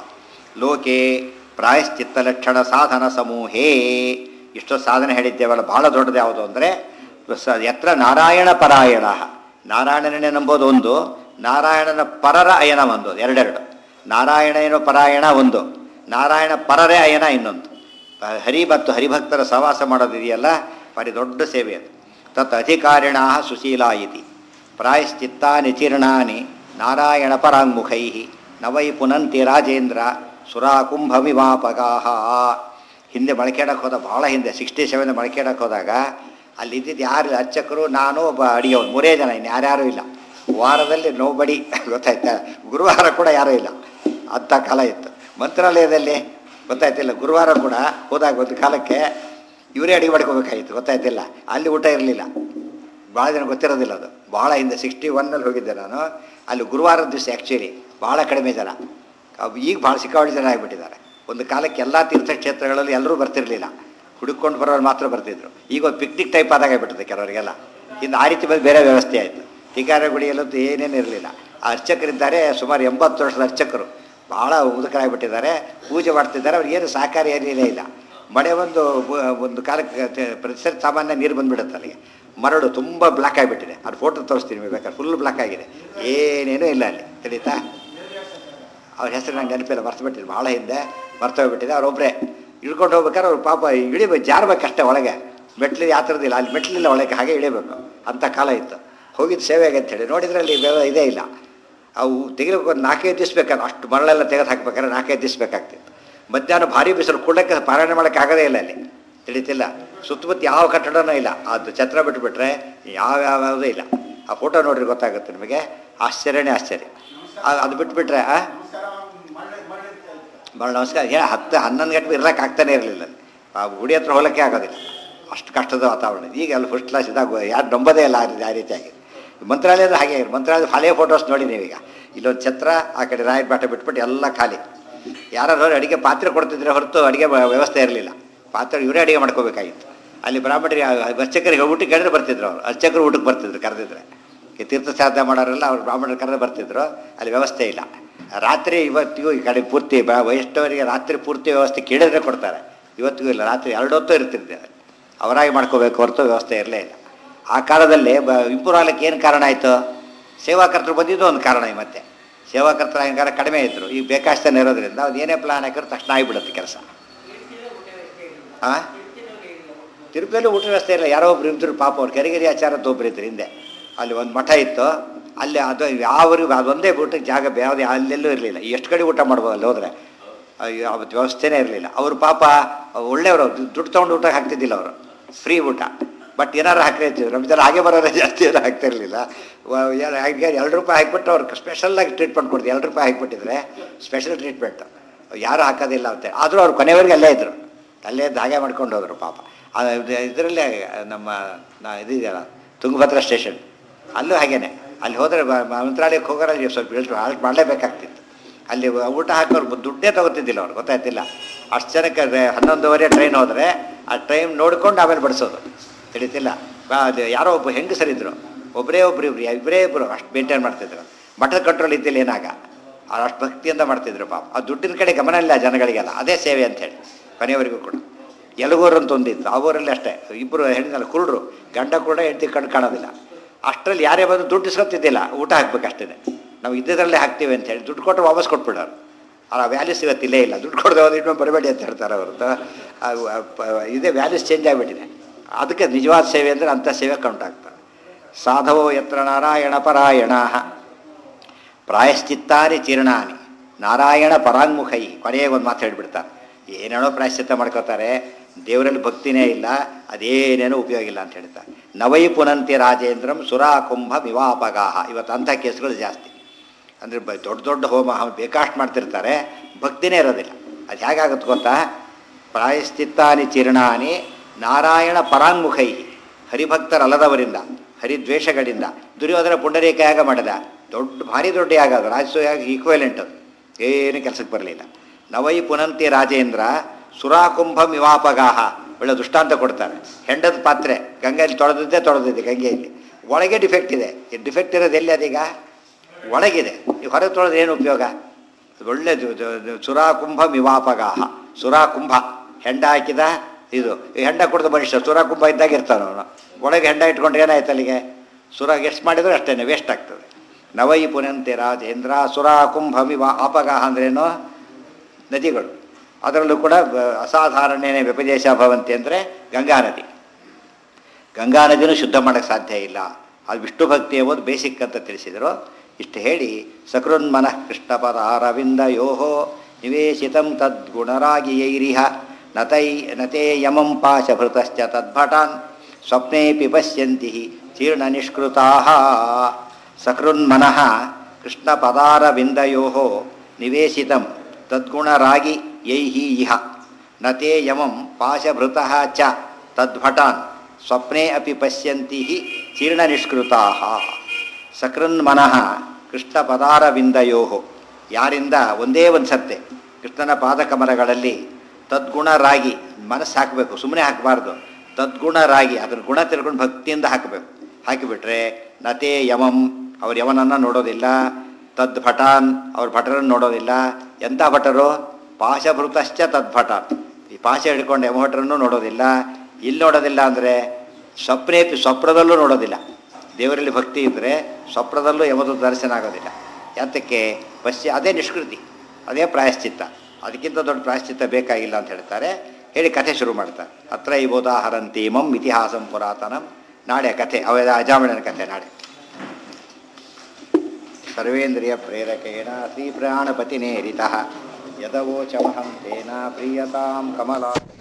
ಲೋಕೆ ಪ್ರಾಯಶ್ಚಿತ್ತಲಕ್ಷಣ ಸಾಧನ ಸಮೂಹೇ ಇಷ್ಟೋ ಸಾಧನೆ ಹೇಳಿದ್ದೇವಲ್ಲ ಬಹಳ ದೊಡ್ಡದು ಯಾವುದು ಅಂದರೆ ಸ ಯತ್ರ ನಾರಾಯಣ ಪರಾಯಣ ನಾರಾಯಣನೇ ನಂಬೋದು ಒಂದು ನಾರಾಯಣನ ಪರರ ಅಯನ ಒಂದು ಎರಡೆರಡು ನಾರಾಯಣೇನ ಪರಾಯಣ ಒಂದು ನಾರಾಯಣ ಪರರೇ ಅಯನ ಇನ್ನೊಂದು ಹರಿ ಮತ್ತು ಹರಿಭಕ್ತರ ಸಹವಾಸ ಮಾಡೋದಿದೆಯಲ್ಲ ಭಾರಿ ದೊಡ್ಡ ಸೇವೆ ಅದು ತತ್ ಅಧಿಕಾರಿಣ ಸುಶೀಲಾ ಇತಿ ಪ್ರಾಯಶ್ಚಿತ್ತಾನಿ ಚೀರ್ಣಾನಿ ನಾರಾಯಣ ಪರಾಂಗುಖೈ ನವೈ ಪುನಂತಿ ರಾಜೇಂದ್ರ ಸುರಾಕುಂಭ ವಿಮಾಪಗಾಹ ಹಿಂದೆ ಮೊಳಕೆಡಕ್ಕೆ ಹೋದ ಭಾಳ ಹಿಂದೆ ಸಿಕ್ಸ್ಟಿ ಸೆವೆನ್ ಮೊಳಕೆಡಕ್ಕೆ ಹೋದಾಗ ಅಲ್ಲಿ ಇದ್ದಿದ್ದು ಯಾರು ಅರ್ಚಕರು ನಾನು ಒಬ್ಬ ಅಡಿಗೆವನು ಮೂರೇ ಜನ ಇನ್ನು ಯಾರ್ಯಾರೂ ಇಲ್ಲ ವಾರದಲ್ಲಿ ನೋ ಬಡಿ ಗೊತ್ತಾಯ್ತಾ ಗುರುವಾರ ಕೂಡ ಯಾರೂ ಇಲ್ಲ ಅಂಥ ಕಾಲ ಇತ್ತು ಮಂತ್ರಾಲಯದಲ್ಲಿ ಗೊತ್ತಾಯ್ತಿಲ್ಲ ಗುರುವಾರ ಕೂಡ ಹೋದಾಗ ಒಂದು ಕಾಲಕ್ಕೆ ಇವರೇ ಅಡಿಗೆ ಮಾಡ್ಕೋಬೇಕಾಗಿತ್ತು ಗೊತ್ತಾಯ್ತಿಲ್ಲ ಅಲ್ಲಿ ಊಟ ಇರಲಿಲ್ಲ ಭಾಳ ಜನ ಗೊತ್ತಿರೋದಿಲ್ಲ ಅದು ಭಾಳ ಹಿಂದೆ ಸಿಕ್ಸ್ಟಿ ಒನ್ನಲ್ಲಿ ಹೋಗಿದ್ದೆ ನಾನು ಅಲ್ಲಿ ಗುರುವಾರದ ದಿವಸ ಆ್ಯಕ್ಚುಲಿ ಭಾಳ ಕಡಿಮೆ ಜನ ಅವ್ ಈಗ ಭಾಳ ಸಿಕ್ಕಾಪಟ್ಟೆ ಜನ ಆಗಿಬಿಟ್ಟಿದ್ದಾರೆ ಒಂದು ಕಾಲಕ್ಕೆ ಎಲ್ಲ ತೀರ್ಥಕ್ಷೇತ್ರಗಳಲ್ಲಿ ಎಲ್ಲರೂ ಬರ್ತಿರಲಿಲ್ಲ ಹುಡುಕೊಂಡು ಬರೋರು ಮಾತ್ರ ಬರ್ತಿದ್ರು ಈಗ ಒಂದು ಪಿಕ್ನಿಕ್ ಟೈಪ್ ಆದಾಗ ಆಗ್ಬಿಟ್ಟಿದೆ ಕೆಲವರಿಗೆಲ್ಲ ಇನ್ನು ಆ ರೀತಿ ಬಂದು ಬೇರೆ ವ್ಯವಸ್ಥೆ ಆಯಿತು ಟೀಕಾರ ಗುಡಿಯಲ್ಲಂತೂ ಏನೇನು ಇರಲಿಲ್ಲ ಆ ಅರ್ಚಕರಿದ್ದಾರೆ ಸುಮಾರು ಎಂಬತ್ತು ವರ್ಷದ ಅರ್ಚಕರು ಭಾಳ ಮುದುಕರಾಗಿಬಿಟ್ಟಿದ್ದಾರೆ ಪೂಜೆ ಮಾಡ್ತಿದ್ದಾರೆ ಅವ್ರಿಗೆ ಏನು ಸಹಕಾರ ಏನಿಲ್ಲ ಇಲ್ಲ ಮಳೆ ಒಂದು ಬ- ಒಂದು ಕಾಲಕ್ಕೆ ತೆ- ಪರಿಸರ ಸಾಮಾನ್ಯ ನೀರು ಬಂದುಬಿಡುತ್ತೆ ಅಲ್ಲಿಗೆ ಮರಳು ತುಂಬ ಬ್ಲಾಕ್ ಆಗಿಬಿಟ್ಟಿದೆ ಅದು ಫೋಟೋ ತೋರಿಸ್ತೀನಿ ಬೇಕಾದ್ರೆ ಫುಲ್ ಬ್ಲಾಕ್ ಆಗಿದೆ ಏನೇನೂ ಇಲ್ಲ ಅಲ್ಲಿ ತಿಳಿತಾ ಅವ್ರ ಹೆಸರು ನಂಗೆ ನೆನಪಿಲ್ಲ ಮರ್ತುಬಿಟ್ಟಿದ್ರು ಭಾಳ ಹಿಂದೆ ಮರ್ತೋಗ್ಬಿಟ್ಟಿದೆ ಅವ್ರೊಬ್ಬರೇ ಇಳ್ಕೊಂಡು ಹೋಗ್ಬೇಕಾದ್ರೆ ಅವ್ರು ಪಾಪ ಇಳಿಬೇಕು ಜಾರ್ಬೇಕಷ್ಟೇ ಒಳಗೆ ಮೆಟ್ಲು ಯಾವ ಥರದಿಲ್ಲ ಅಲ್ಲಿ ಮೆಟ್ಲಿಲ್ಲ ಒಳಗೆ ಹಾಗೆ ಇಳಿಬೇಕು ಅಂಥ ಕಾಲ ಇತ್ತು ಹೋಗಿದ್ದು ಸೇವೆಗೆ ಅಂತೇಳಿ ನೋಡಿದ್ರೆ ಅಲ್ಲಿ ವ್ಯವ ಇದೇ ಇಲ್ಲ ಅವು ತೆಗಿಲಿಕ್ಕೆ ಒಂದು ನಾಲ್ಕೈದು ದಿವ್ಸ ಬೇಕಾದ್ರೆ ಅಷ್ಟು ಮರಳೆಲ್ಲ ತೆಗೆದು ಹಾಕ್ಬೇಕಾದ್ರೆ ನಾಲ್ಕೈದು ದಿವ್ಸ ಬೇಕಾಗ್ತಿತ್ತು ಮಧ್ಯಾಹ್ನ ಭಾರಿ ಬಿಸಿಲು ಕೊಡಕ್ಕೆ ಪಾರಾಯಣ ಮಾಡೋಕ್ಕೆ ಆಗೋದೇ ಇಲ್ಲ ಅಲ್ಲಿ ತಿಳಿತಿಲ್ಲ ಸುತ್ತಮುತ್ತ ಯಾವ ಕಟ್ಟಡನೂ ಇಲ್ಲ ಅದು ಛತ್ರ ಬಿಟ್ಬಿಟ್ರೆ ಯಾವ ಯಾವುದೂ ಇಲ್ಲ ಆ ಫೋಟೋ ನೋಡ್ರಿ ಗೊತ್ತಾಗುತ್ತೆ ನಿಮಗೆ ಆಶ್ಚರ್ಯನೇ ಆಶ್ಚರ್ಯ ಆ- ಅದು ಬಿಟ್ಬಿಟ್ರೆ ಆ ನಮಸ್ಕಾರ ಮಾಡಿ ಮಾಡಿ ಭಾಳ ನಮಸ್ಕಾರ ಏ ಹತ್ತು ಹನ್ನೊಂದು ಗಂಟೆ ಇರ್ಲಕ್ಕೆ ಆಗ್ತಾನೆ ಇರಲಿಲ್ಲ ಅಲ್ಲಿ ಆ ಗುಡಿ ಹತ್ರ ಹೋಗಲಿಕ್ಕೆ ಆಗೋದಿಲ್ಲ ಅಷ್ಟು ಕಷ್ಟದ ವಾತಾವರಣ ಇದೆ. ಈಗ ಅಲ್ಲಿ ಫಸ್ಟ್ ಕ್ಲಾಸ್ ಇದಾಗ ಯಾರು ನಂಬೋದೇ ಇಲ್ಲ ಆ ರೀತಿ ಆ ರೀತಿಯಾಗಿ ಮಂತ್ರಾಲಯದ ಹಾಗೆ ಆಗಿದೆ ಮಂತ್ರಾಲಯದ ಹಳೆಯ ಫೋಟೋಸ್ ನೋಡಿ ನೀವೀಗ ಇಲ್ಲೊಂದು ಛತ್ರ ಆ ಕಡೆ ರಾಯರ ಬಾಟ ಬಿಟ್ಬಿಟ್ಟು ಎಲ್ಲ ಖಾಲಿ ಯಾರು ಅಡುಗೆ ಪಾತ್ರೆ ಕೊಡ್ತಿದ್ರೆ ಹೊರತು ಅಡುಗೆ ವ್ಯವಸ್ಥೆ ಇರಲಿಲ್ಲ ಪಾತ್ರೆ ಇವರೇ ಅಡುಗೆ ಮಾಡ್ಕೋಬೇಕಾಗಿತ್ತು ಅಲ್ಲಿ ಬ್ರಾಹ್ಮಣರಿಗೆ ಅರ್ಚಕರಿಗೆ ಊಟಕ್ಕೆ ಕೇಳಿದ್ರೆ ಬರ್ತಿದ್ರು ಅವರು ಅರ್ಚಕರು ಊಟಕ್ಕೆ ಬರ್ತಿದ್ರು ಕರೆದಿದ್ರೆ ಈ ತೀರ್ಥ ಶ್ರಾದ್ದ ಮಾಡೋರೆಲ್ಲ ಅವ್ರು ಬ್ರಾಹ್ಮಣರ ಕರೆದು ಬರ್ತಿದ್ರು ಅಲ್ಲಿ ವ್ಯವಸ್ಥೆ ಇಲ್ಲ ರಾತ್ರಿ ಇವತ್ತಿಗೂ ಈ ಕಡೆ ಪೂರ್ತಿ ಬ ವಯಸ್ಸವರಿಗೆ ರಾತ್ರಿ ಪೂರ್ತಿ ವ್ಯವಸ್ಥೆ ಕೇಳಿದ್ರೆ ಕೊಡ್ತಾರೆ ಇವತ್ತಿಗೂ ಇಲ್ಲ ರಾತ್ರಿ ಎರಡು ಹೊತ್ತು ಇರ್ತಿದ್ದೆ ಅಲ್ಲಿ. ಅವರಾಗಿ ಮಾಡ್ಕೋಬೇಕು ಹೊರತು ವ್ಯವಸ್ಥೆ ಇರಲೇ ಇಲ್ಲ ಆ ಕಾಲದಲ್ಲಿ ಬ ಇಂಪ್ರೂವ್ ಆಗ್ಲಿಕ್ಕೆ ಏನು ಕಾರಣ ಆಯಿತು ಸೇವಾಕರ್ತರು ಬಂದಿದ್ದು ಒಂದು ಕಾರಣ ಈ ಮತ್ತೆ ಸೇವಾಕರ್ತರ ಹೆಂಗಾರ ಕಡಿಮೆ ಇದ್ದರು ಈಗ ಬೇಕಷ್ಟೇ ಇರೋದ್ರಿಂದ ಅದು ಏನೇ ಪ್ಲಾನ್ ಹಾಕಿದ್ರು ತಕ್ಷಣ ಆಗಿಬಿಡುತ್ತೆ ಕೆಲಸ ಹಾಂ ತಿರುಪತಿಯಲ್ಲಿ ಊಟ ವ್ಯವಸ್ಥೆ ಇಲ್ಲ ಯಾರೋ ಒಬ್ರು ಇದ್ರು ಪಾಪ ಅವ್ರು ಕೆರೆಗೆರೆ ಆಚಾರ ಅಂತ ಒಬ್ರು ಇದ್ರು ಹಿಂದೆ ಅಲ್ಲಿ ಒಂದು ಮಠ ಇತ್ತು ಅಲ್ಲಿ ಅದು ಯಾವರಿಗೂ ಅದೊಂದೇ ಊಟಕ್ಕೆ ಜಾಗ ಯಾವುದೇ ಅಲ್ಲೆಲ್ಲೂ ಇರಲಿಲ್ಲ ಎಷ್ಟು ಕಡೆ ಊಟ ಮಾಡ್ಬೋದು ಅಲ್ಲಿ ಹೋದರೆ ಅವತ್ತು ವ್ಯವಸ್ಥೆನೇ ಇರಲಿಲ್ಲ ಅವರು ಪಾಪ ಒಳ್ಳೆಯವರು ದುಡ್ಡು ತೊಗೊಂಡು ಊಟ ಹಾಕ್ತಿದ್ದಿಲ್ಲ ಅವರು ಫ್ರೀ ಊಟ ಬಟ್ ಏನಾರು ಹಾಕಿರ್ತೀವಿ ರಂಜಾನ್ ಹಾಗೆ ಬರೋರೆ ಜಾಸ್ತಿ ಏನು ಹಾಕ್ತಾ ಇರಲಿಲ್ಲ ಹಾಗೆ ಎರಡು ರೂಪಾಯಿ ಹಾಕ್ಬಿಟ್ಟು ಅವ್ರಿಗೆ ಸ್ಪೆಷಲ್ಲಾಗಿ ಟ್ರೀಟ್ಮೆಂಟ್ ಕೊಡ್ತೀವಿ ಎರಡು ರೂಪಾಯಿ ಹಾಕ್ಬಿಟ್ಟಿದ್ರೆ ಸ್ಪೆಷಲ್ ಟ್ರೀಟ್ಮೆಂಟ್ ಯಾರು ಹಾಕೋದಿಲ್ಲ ಅಂತ ಆದರೂ ಅವ್ರು ಕೊನೆವರೆಗೆ ಅಲ್ಲೇ ಇದ್ದರು ಅಲ್ಲೇ ಇದ್ದು ಹಾಗೆ ಮಾಡ್ಕೊಂಡು ಹೋದರು ಪಾಪ ಇದರಲ್ಲೇ ನಮ್ಮ ನಾ ಇದೆಯಲ್ಲ ತುಂಗಭದ್ರಾ ಸ್ಟೇಷನ್ ಅಲ್ಲೂ ಹಾಗೇನೆ ಅಲ್ಲಿ ಹೋದರೆ ಮಂತ್ರಾಲಯಕ್ಕೆ ಹೋಗೋರೆ ಸ್ವಲ್ಪ ಹೇಳ್ತು ಹಾಲ್ಟ್ ಮಾಡಲೇಬೇಕಾಗ್ತಿತ್ತು ಅಲ್ಲಿ ಊಟ ಹಾಕೋರು ದುಡ್ಡೇ ತಗೋತಿದ್ದಿಲ್ಲ ಅವ್ರು ಗೊತ್ತಾಯ್ತಿಲ್ಲ ಅಷ್ಟು ಜನಕ್ಕೆ ಅದೇ ಹನ್ನೊಂದುವರೆ ಟ್ರೈನ್ ಹೋದರೆ ಆ ಟ್ರೈನ್ ನೋಡ್ಕೊಂಡು ಆಮೇಲೆ ಬಡಿಸೋದು ತಿಳಿತಿಲ್ಲ ಬಾ- ಅದು ಯಾರೋ ಒಬ್ಬ ಹೆಂಗಸರಿದ್ರು ಒಬ್ಬರೇ ಒಬ್ರು ಇಬ್ರು ಇಬ್ಬರೇ ಇಬ್ಬರು ಅಷ್ಟು ಮೇಂಟೈನ್ ಮಾಡ್ತಿದ್ರು ಮಠದ ಕಂಟ್ರೋಲ್ ಇದ್ದಿಲ್ಲ ಏನಾಗ ಅವ್ರು ಅಷ್ಟು ಭಕ್ತಿಯಿಂದ ಮಾಡ್ತಿದ್ರು ಪಾಪ ಆ ದುಡ್ಡಿನ ಕಡೆ ಗಮನ ಇಲ್ಲ ಜನಗಳಿಗೆಲ್ಲ ಅದೇ ಸೇವೆ ಅಂತೇಳಿ ಕೊನೆಯವರೆಗೂ ಕೂಡ ಎಲಗೂರು ಅಂತ ಒಂದಿತ್ತು ಆ ಊರಲ್ಲಿ ಅಷ್ಟೇ ಇಬ್ಬರು ಹೆಣ್ಣಿನಲ್ಲ ಕುರುಡ್ರು ಗಂಡ ಕೂಡ ಹೆಂಡತಿ ಕಣ್ಣು ಕಾಣೋದಿಲ್ಲ ಅಷ್ಟರಲ್ಲಿ ಯಾರೇ ಬಂದು ದುಡ್ಡು ಇಸ್ಕೊತಿದ್ದಿಲ್ಲ ಊಟ ಹಾಕ್ಬೇಕು ಅಷ್ಟೇ ನಾವು ಇದ್ದದ್ರಲ್ಲೇ ಹಾಕ್ತೀವಿ ಅಂತ ಹೇಳಿ ದುಡ್ಡು ಕೊಟ್ಟರೆ ವಾಪಸ್ ಕೊಟ್ಬಿಡೋರು ಆ ವ್ಯಾಲ್ಯೂಸ್ ಇವತ್ತು ಇಲ್ಲೇ ಇಲ್ಲ ದುಡ್ಡು ಕೊಡದೆ ಹೋದ್ರೆ ಇನ್ನೊಂದು ಬರಬೇಡಿ ಅಂತ ಹೇಳ್ತಾರೆ ಹೊರತು ಅದು ಆ ಪ- ಇದೇ ವ್ಯಾಲ್ಯೂಸ್ ಚೇಂಜ್ ಆಗಿಬಿಟ್ಟಿದೆ ಅದಕ್ಕೆ ನಿಜವಾದ ಸೇವೆ ಅಂದರೆ ಅಂಥ ಸೇವೆ ಕೌಂಟ್ ಆಗ್ತಾರೆ ಸಾಧವೋ ಯತ್ರ ನಾರಾಯಣ ಪರಾಯಣ ಪ್ರಾಯಶ್ಚಿತ್ತಾನಿ ಚೀರ್ಣಾನಿ ನಾರಾಯಣ ಪರಾಂಗುಖೈ ಕೊನೆಗೆ ಒಂದು ಮಾತು ಹೇಳ್ಬಿಡ್ತಾರೆ ಏನೇನೋ ಪ್ರಾಯಶ್ಚಿತ್ತ ಮಾಡ್ಕೋತಾರೆ ದೇವರಲ್ಲಿ ಭಕ್ತಿನೇ ಇಲ್ಲ ಅದೇನೇನೋ ಉಪಯೋಗ ಇಲ್ಲ ಅಂತ ಹೇಳ್ತಾರೆ ನವೈ ಪುನಂತಿ ರಾಜೇಂದ್ರಂ ಸುರಾ ಕುಂಭ ವಿವಾಪಗಾಹ ಇವತ್ತು ಅಂಥ ಕೇಸ್ಗಳು ಜಾಸ್ತಿ ಅಂದರೆ ಬ ದೊಡ್ಡ ದೊಡ್ಡ ಹೋಮ ಅವ್ನು ಬೇಕಾಷ್ಟು ಮಾಡ್ತಿರ್ತಾರೆ ಭಕ್ತಿನೇ ಇರೋದಿಲ್ಲ ಅದು ಹೇಗಾಗುತ್ತೆ ಗೊತ್ತಾ ಪ್ರಾಯಶ್ಚಿತ್ತಾನಿ ಚಿರ್ಣಾನಿ ನಾರಾಯಣ ಪರಾಂಗುಖೈ ಹರಿಭಕ್ತರಲ್ಲದವರಿಂದ ಹರಿದ್ವೇಷಗಳಿಂದ ದುರ್ಯೋಧನ ಪುಂಡರೀಕ ಯಾಗ ಮಾಡಿದ ದೊಡ್ಡ ಭಾರಿ ದೊಡ್ಡ ಯಾಗ ಅದು ರಾಜಸೂ ಯಾಗ ಈಕ್ವಲೆಂಟ್ ಅದು ಏನು ಕೆಲಸಕ್ಕೆ ಬರಲಿಲ್ಲ ನವೈ ಪುನಂತಿ ರಾಜೇಂದ್ರ ಸುರಾಕುಂಭ ಮಿವಾಪಗಾಹ ಒಳ್ಳೆ ದೃಷ್ಟಾಂತ ಕೊಡ್ತಾರೆ ಹೆಂಡದ ಪಾತ್ರೆ ಗಂಗೆಯಲ್ಲಿ ತೊಳೆದಿದ್ದೇ ತೊಳೆದಿದೆ ಗಂಗೆಯಲ್ಲಿ ಒಳಗೆ ಡಿಫೆಕ್ಟ್ ಇದೆ ಈ ಡಿಫೆಕ್ಟ್ ಇರೋದು ಎಲ್ಲಿ ಅದೀಗ ಒಳಗಿದೆ ನೀವು ಹೊರಗೆ ತೊಳೆದ್ರೆ ಏನು ಉಪಯೋಗ ಒಳ್ಳೆ ದು- ದು- ದು- ಸುರಾಕುಂಭ ಮಿವಾಪಗಾಹ ಸುರಾಕುಂಭ ಹೆಂಡ ಹಾಕಿದ ಇದು ಈ ಹೆಂಡ ಕುಡಿದ ಮನುಷ್ಯ ಸುರಾಕುಂಭ ಇದ್ದಾಗ ಇರ್ತಾನೆ ಅವನು ಒಳಗೆ ಹೆಂಡ ಇಟ್ಕೊಂಡ್ರೆ ಏನಾಯ್ತು ಅಲ್ಲಿಗೆ ಸುರ ಎಷ್ಟು ಮಾಡಿದ್ರು ಅಷ್ಟೇ ವೇಸ್ಟ್ ಆಗ್ತದೆ ನವೈ ಪುನಂತೆ ರಾಜೇಂದ್ರ ಸುರಾಕುಂಭ ಮಿವ ಆಪಗಾಹ ಅಂದ್ರೇನು ನದಿಗಳು ಅದರಲ್ಲೂ ಕೂಡ ಬ- ಅಸಾಧಾರಣೇನೆ ವ್ಯಪದೇಶ ಭವಂತಿ ಅಂದರೆ ಗಂಗಾ ನದಿ ಗಂಗಾ ನದಿನೂ ಶುದ್ಧ ಮಾಡೋಕ್ಕೆ ಸಾಧ್ಯ ಇಲ್ಲ ಅದು ವಿಷ್ಣು ಭಕ್ತಿ ಎಂಬುದು ಬೇಸಿಕ್ ಅಂತ ತಿಳಿಸಿದರು ಇಷ್ಟು ಹೇಳಿ ಸಕೃನ್ಮನಃ ಕೃಷ್ಣಪದ ಅರವಿಂದ ಯೋಹೋ ನಿವೇಶಿತಂ ತದ್ಗುಣರಾಗಿಯೈರಿಹ ನತೈ ನತೇ ಯಮಂ ಪಾಶಭೃತಶ್ಚ ತದ್ಭಟಾನ್ ಸ್ವಪ್ನೇಪಿ ಪಶ್ಯಂತಿ ಚೀರ್ಣ ನಿಷ್ಕೃತಾ ಸಕೃನ್ಮನಃ ಕೃಷ್ಣಪದಾರವಿಂದಯೋ ನಿವೇಶಿತಂ ತದ್ಗುಣರಾಗಿ ಯೈಹಿ ಇಹ ನತೇ ಯಮಂ ಪಾಶಭೃತಃ ಚ ತದ್ಭಟಾನ್ ಸ್ವಪ್ನೆ ಅಪಿ ಪಶ್ಯಂತಿ ಚೀರ್ಣ ನಿಷ್ಕೃತಾ ಸಕೃನ್ಮನಃ ಕೃಷ್ಣ ಪದಾರವಿಂದಯೋ ಯಾರಿಂದ ಒಂದೇ ಒಂದು ಸತ್ತೆ ಕೃಷ್ಣನ ಪಾದಕಮರಗಳಲ್ಲಿ ತದ್ಗುಣರಾಗಿ ಮನಸ್ಸು ಹಾಕಬೇಕು ಸುಮ್ಮನೆ ಹಾಕಬಾರ್ದು ತದ್ಗುಣರಾಗಿ ಅದನ್ನು ಗುಣ ತಿಳ್ಕೊಂಡು ಭಕ್ತಿಯಿಂದ ಹಾಕಬೇಕು ಹಾಕಿಬಿಟ್ರೆ ನತೇ ಯಮಂ ಅವ್ರ ಯವನನ್ನು ನೋಡೋದಿಲ್ಲ ತದ್ ಭಟಾನ್ ಅವ್ರ ಭಟರನ್ನು ನೋಡೋದಿಲ್ಲ ಎಂಥ ಭಟರು ಪಾಶಭೃತಶ್ಚ ತದ್ಭಟಾನ್ ಈ ಪಾಶ ಹಿಡ್ಕೊಂಡು ಯಮಭಟರನ್ನು ನೋಡೋದಿಲ್ಲ ಇಲ್ಲಿ ನೋಡೋದಿಲ್ಲ ಅಂದರೆ ಸ್ವಪ್ನೇಪಿ ಸ್ವಪ್ನದಲ್ಲೂ ನೋಡೋದಿಲ್ಲ ದೇವರಲ್ಲಿ ಭಕ್ತಿ ಇದ್ದರೆ ಸ್ವಪ್ನದಲ್ಲೂ ಯಮದು ದರ್ಶನ ಆಗೋದಿಲ್ಲ ಯಾತಕ್ಕೆ ಪಶ್ಯ ಅದೇ ನಿಷ್ಕೃತಿ ಅದೇ ಪ್ರಾಯಶ್ಚಿತ್ತ ಅದಕ್ಕಿಂತ ದೊಡ್ಡ ಪ್ರಾಯಶ್ಚಿತ್ತ ಬೇಕಾಗಿಲ್ಲ ಅಂತ ಹೇಳ್ತಾರೆ ಹೇಳಿ ಕಥೆ ಶುರು ಮಾಡ್ತಾರೆ ಅತ್ರ ಇಬೋದಾಹರಂತೀಮಂ ಇತಿಹಾಸಂ ಪುರಾತನಂ ನಾಳೆ ಕಥೆ ಅವ ಅಜಾಮಣನ ಕಥೆ ನಾಳೆ ಸರ್ವೇಂದ್ರಿಯ ಪ್ರೇರಕೇಣ ಶ್ರೀ ಪ್ರಾಣಪತಿನೇರಿತಃ ಯದವೋಚಮಹಂ ತೇನ ಪ್ರೀಯತಾಂ ಕಮಲಾ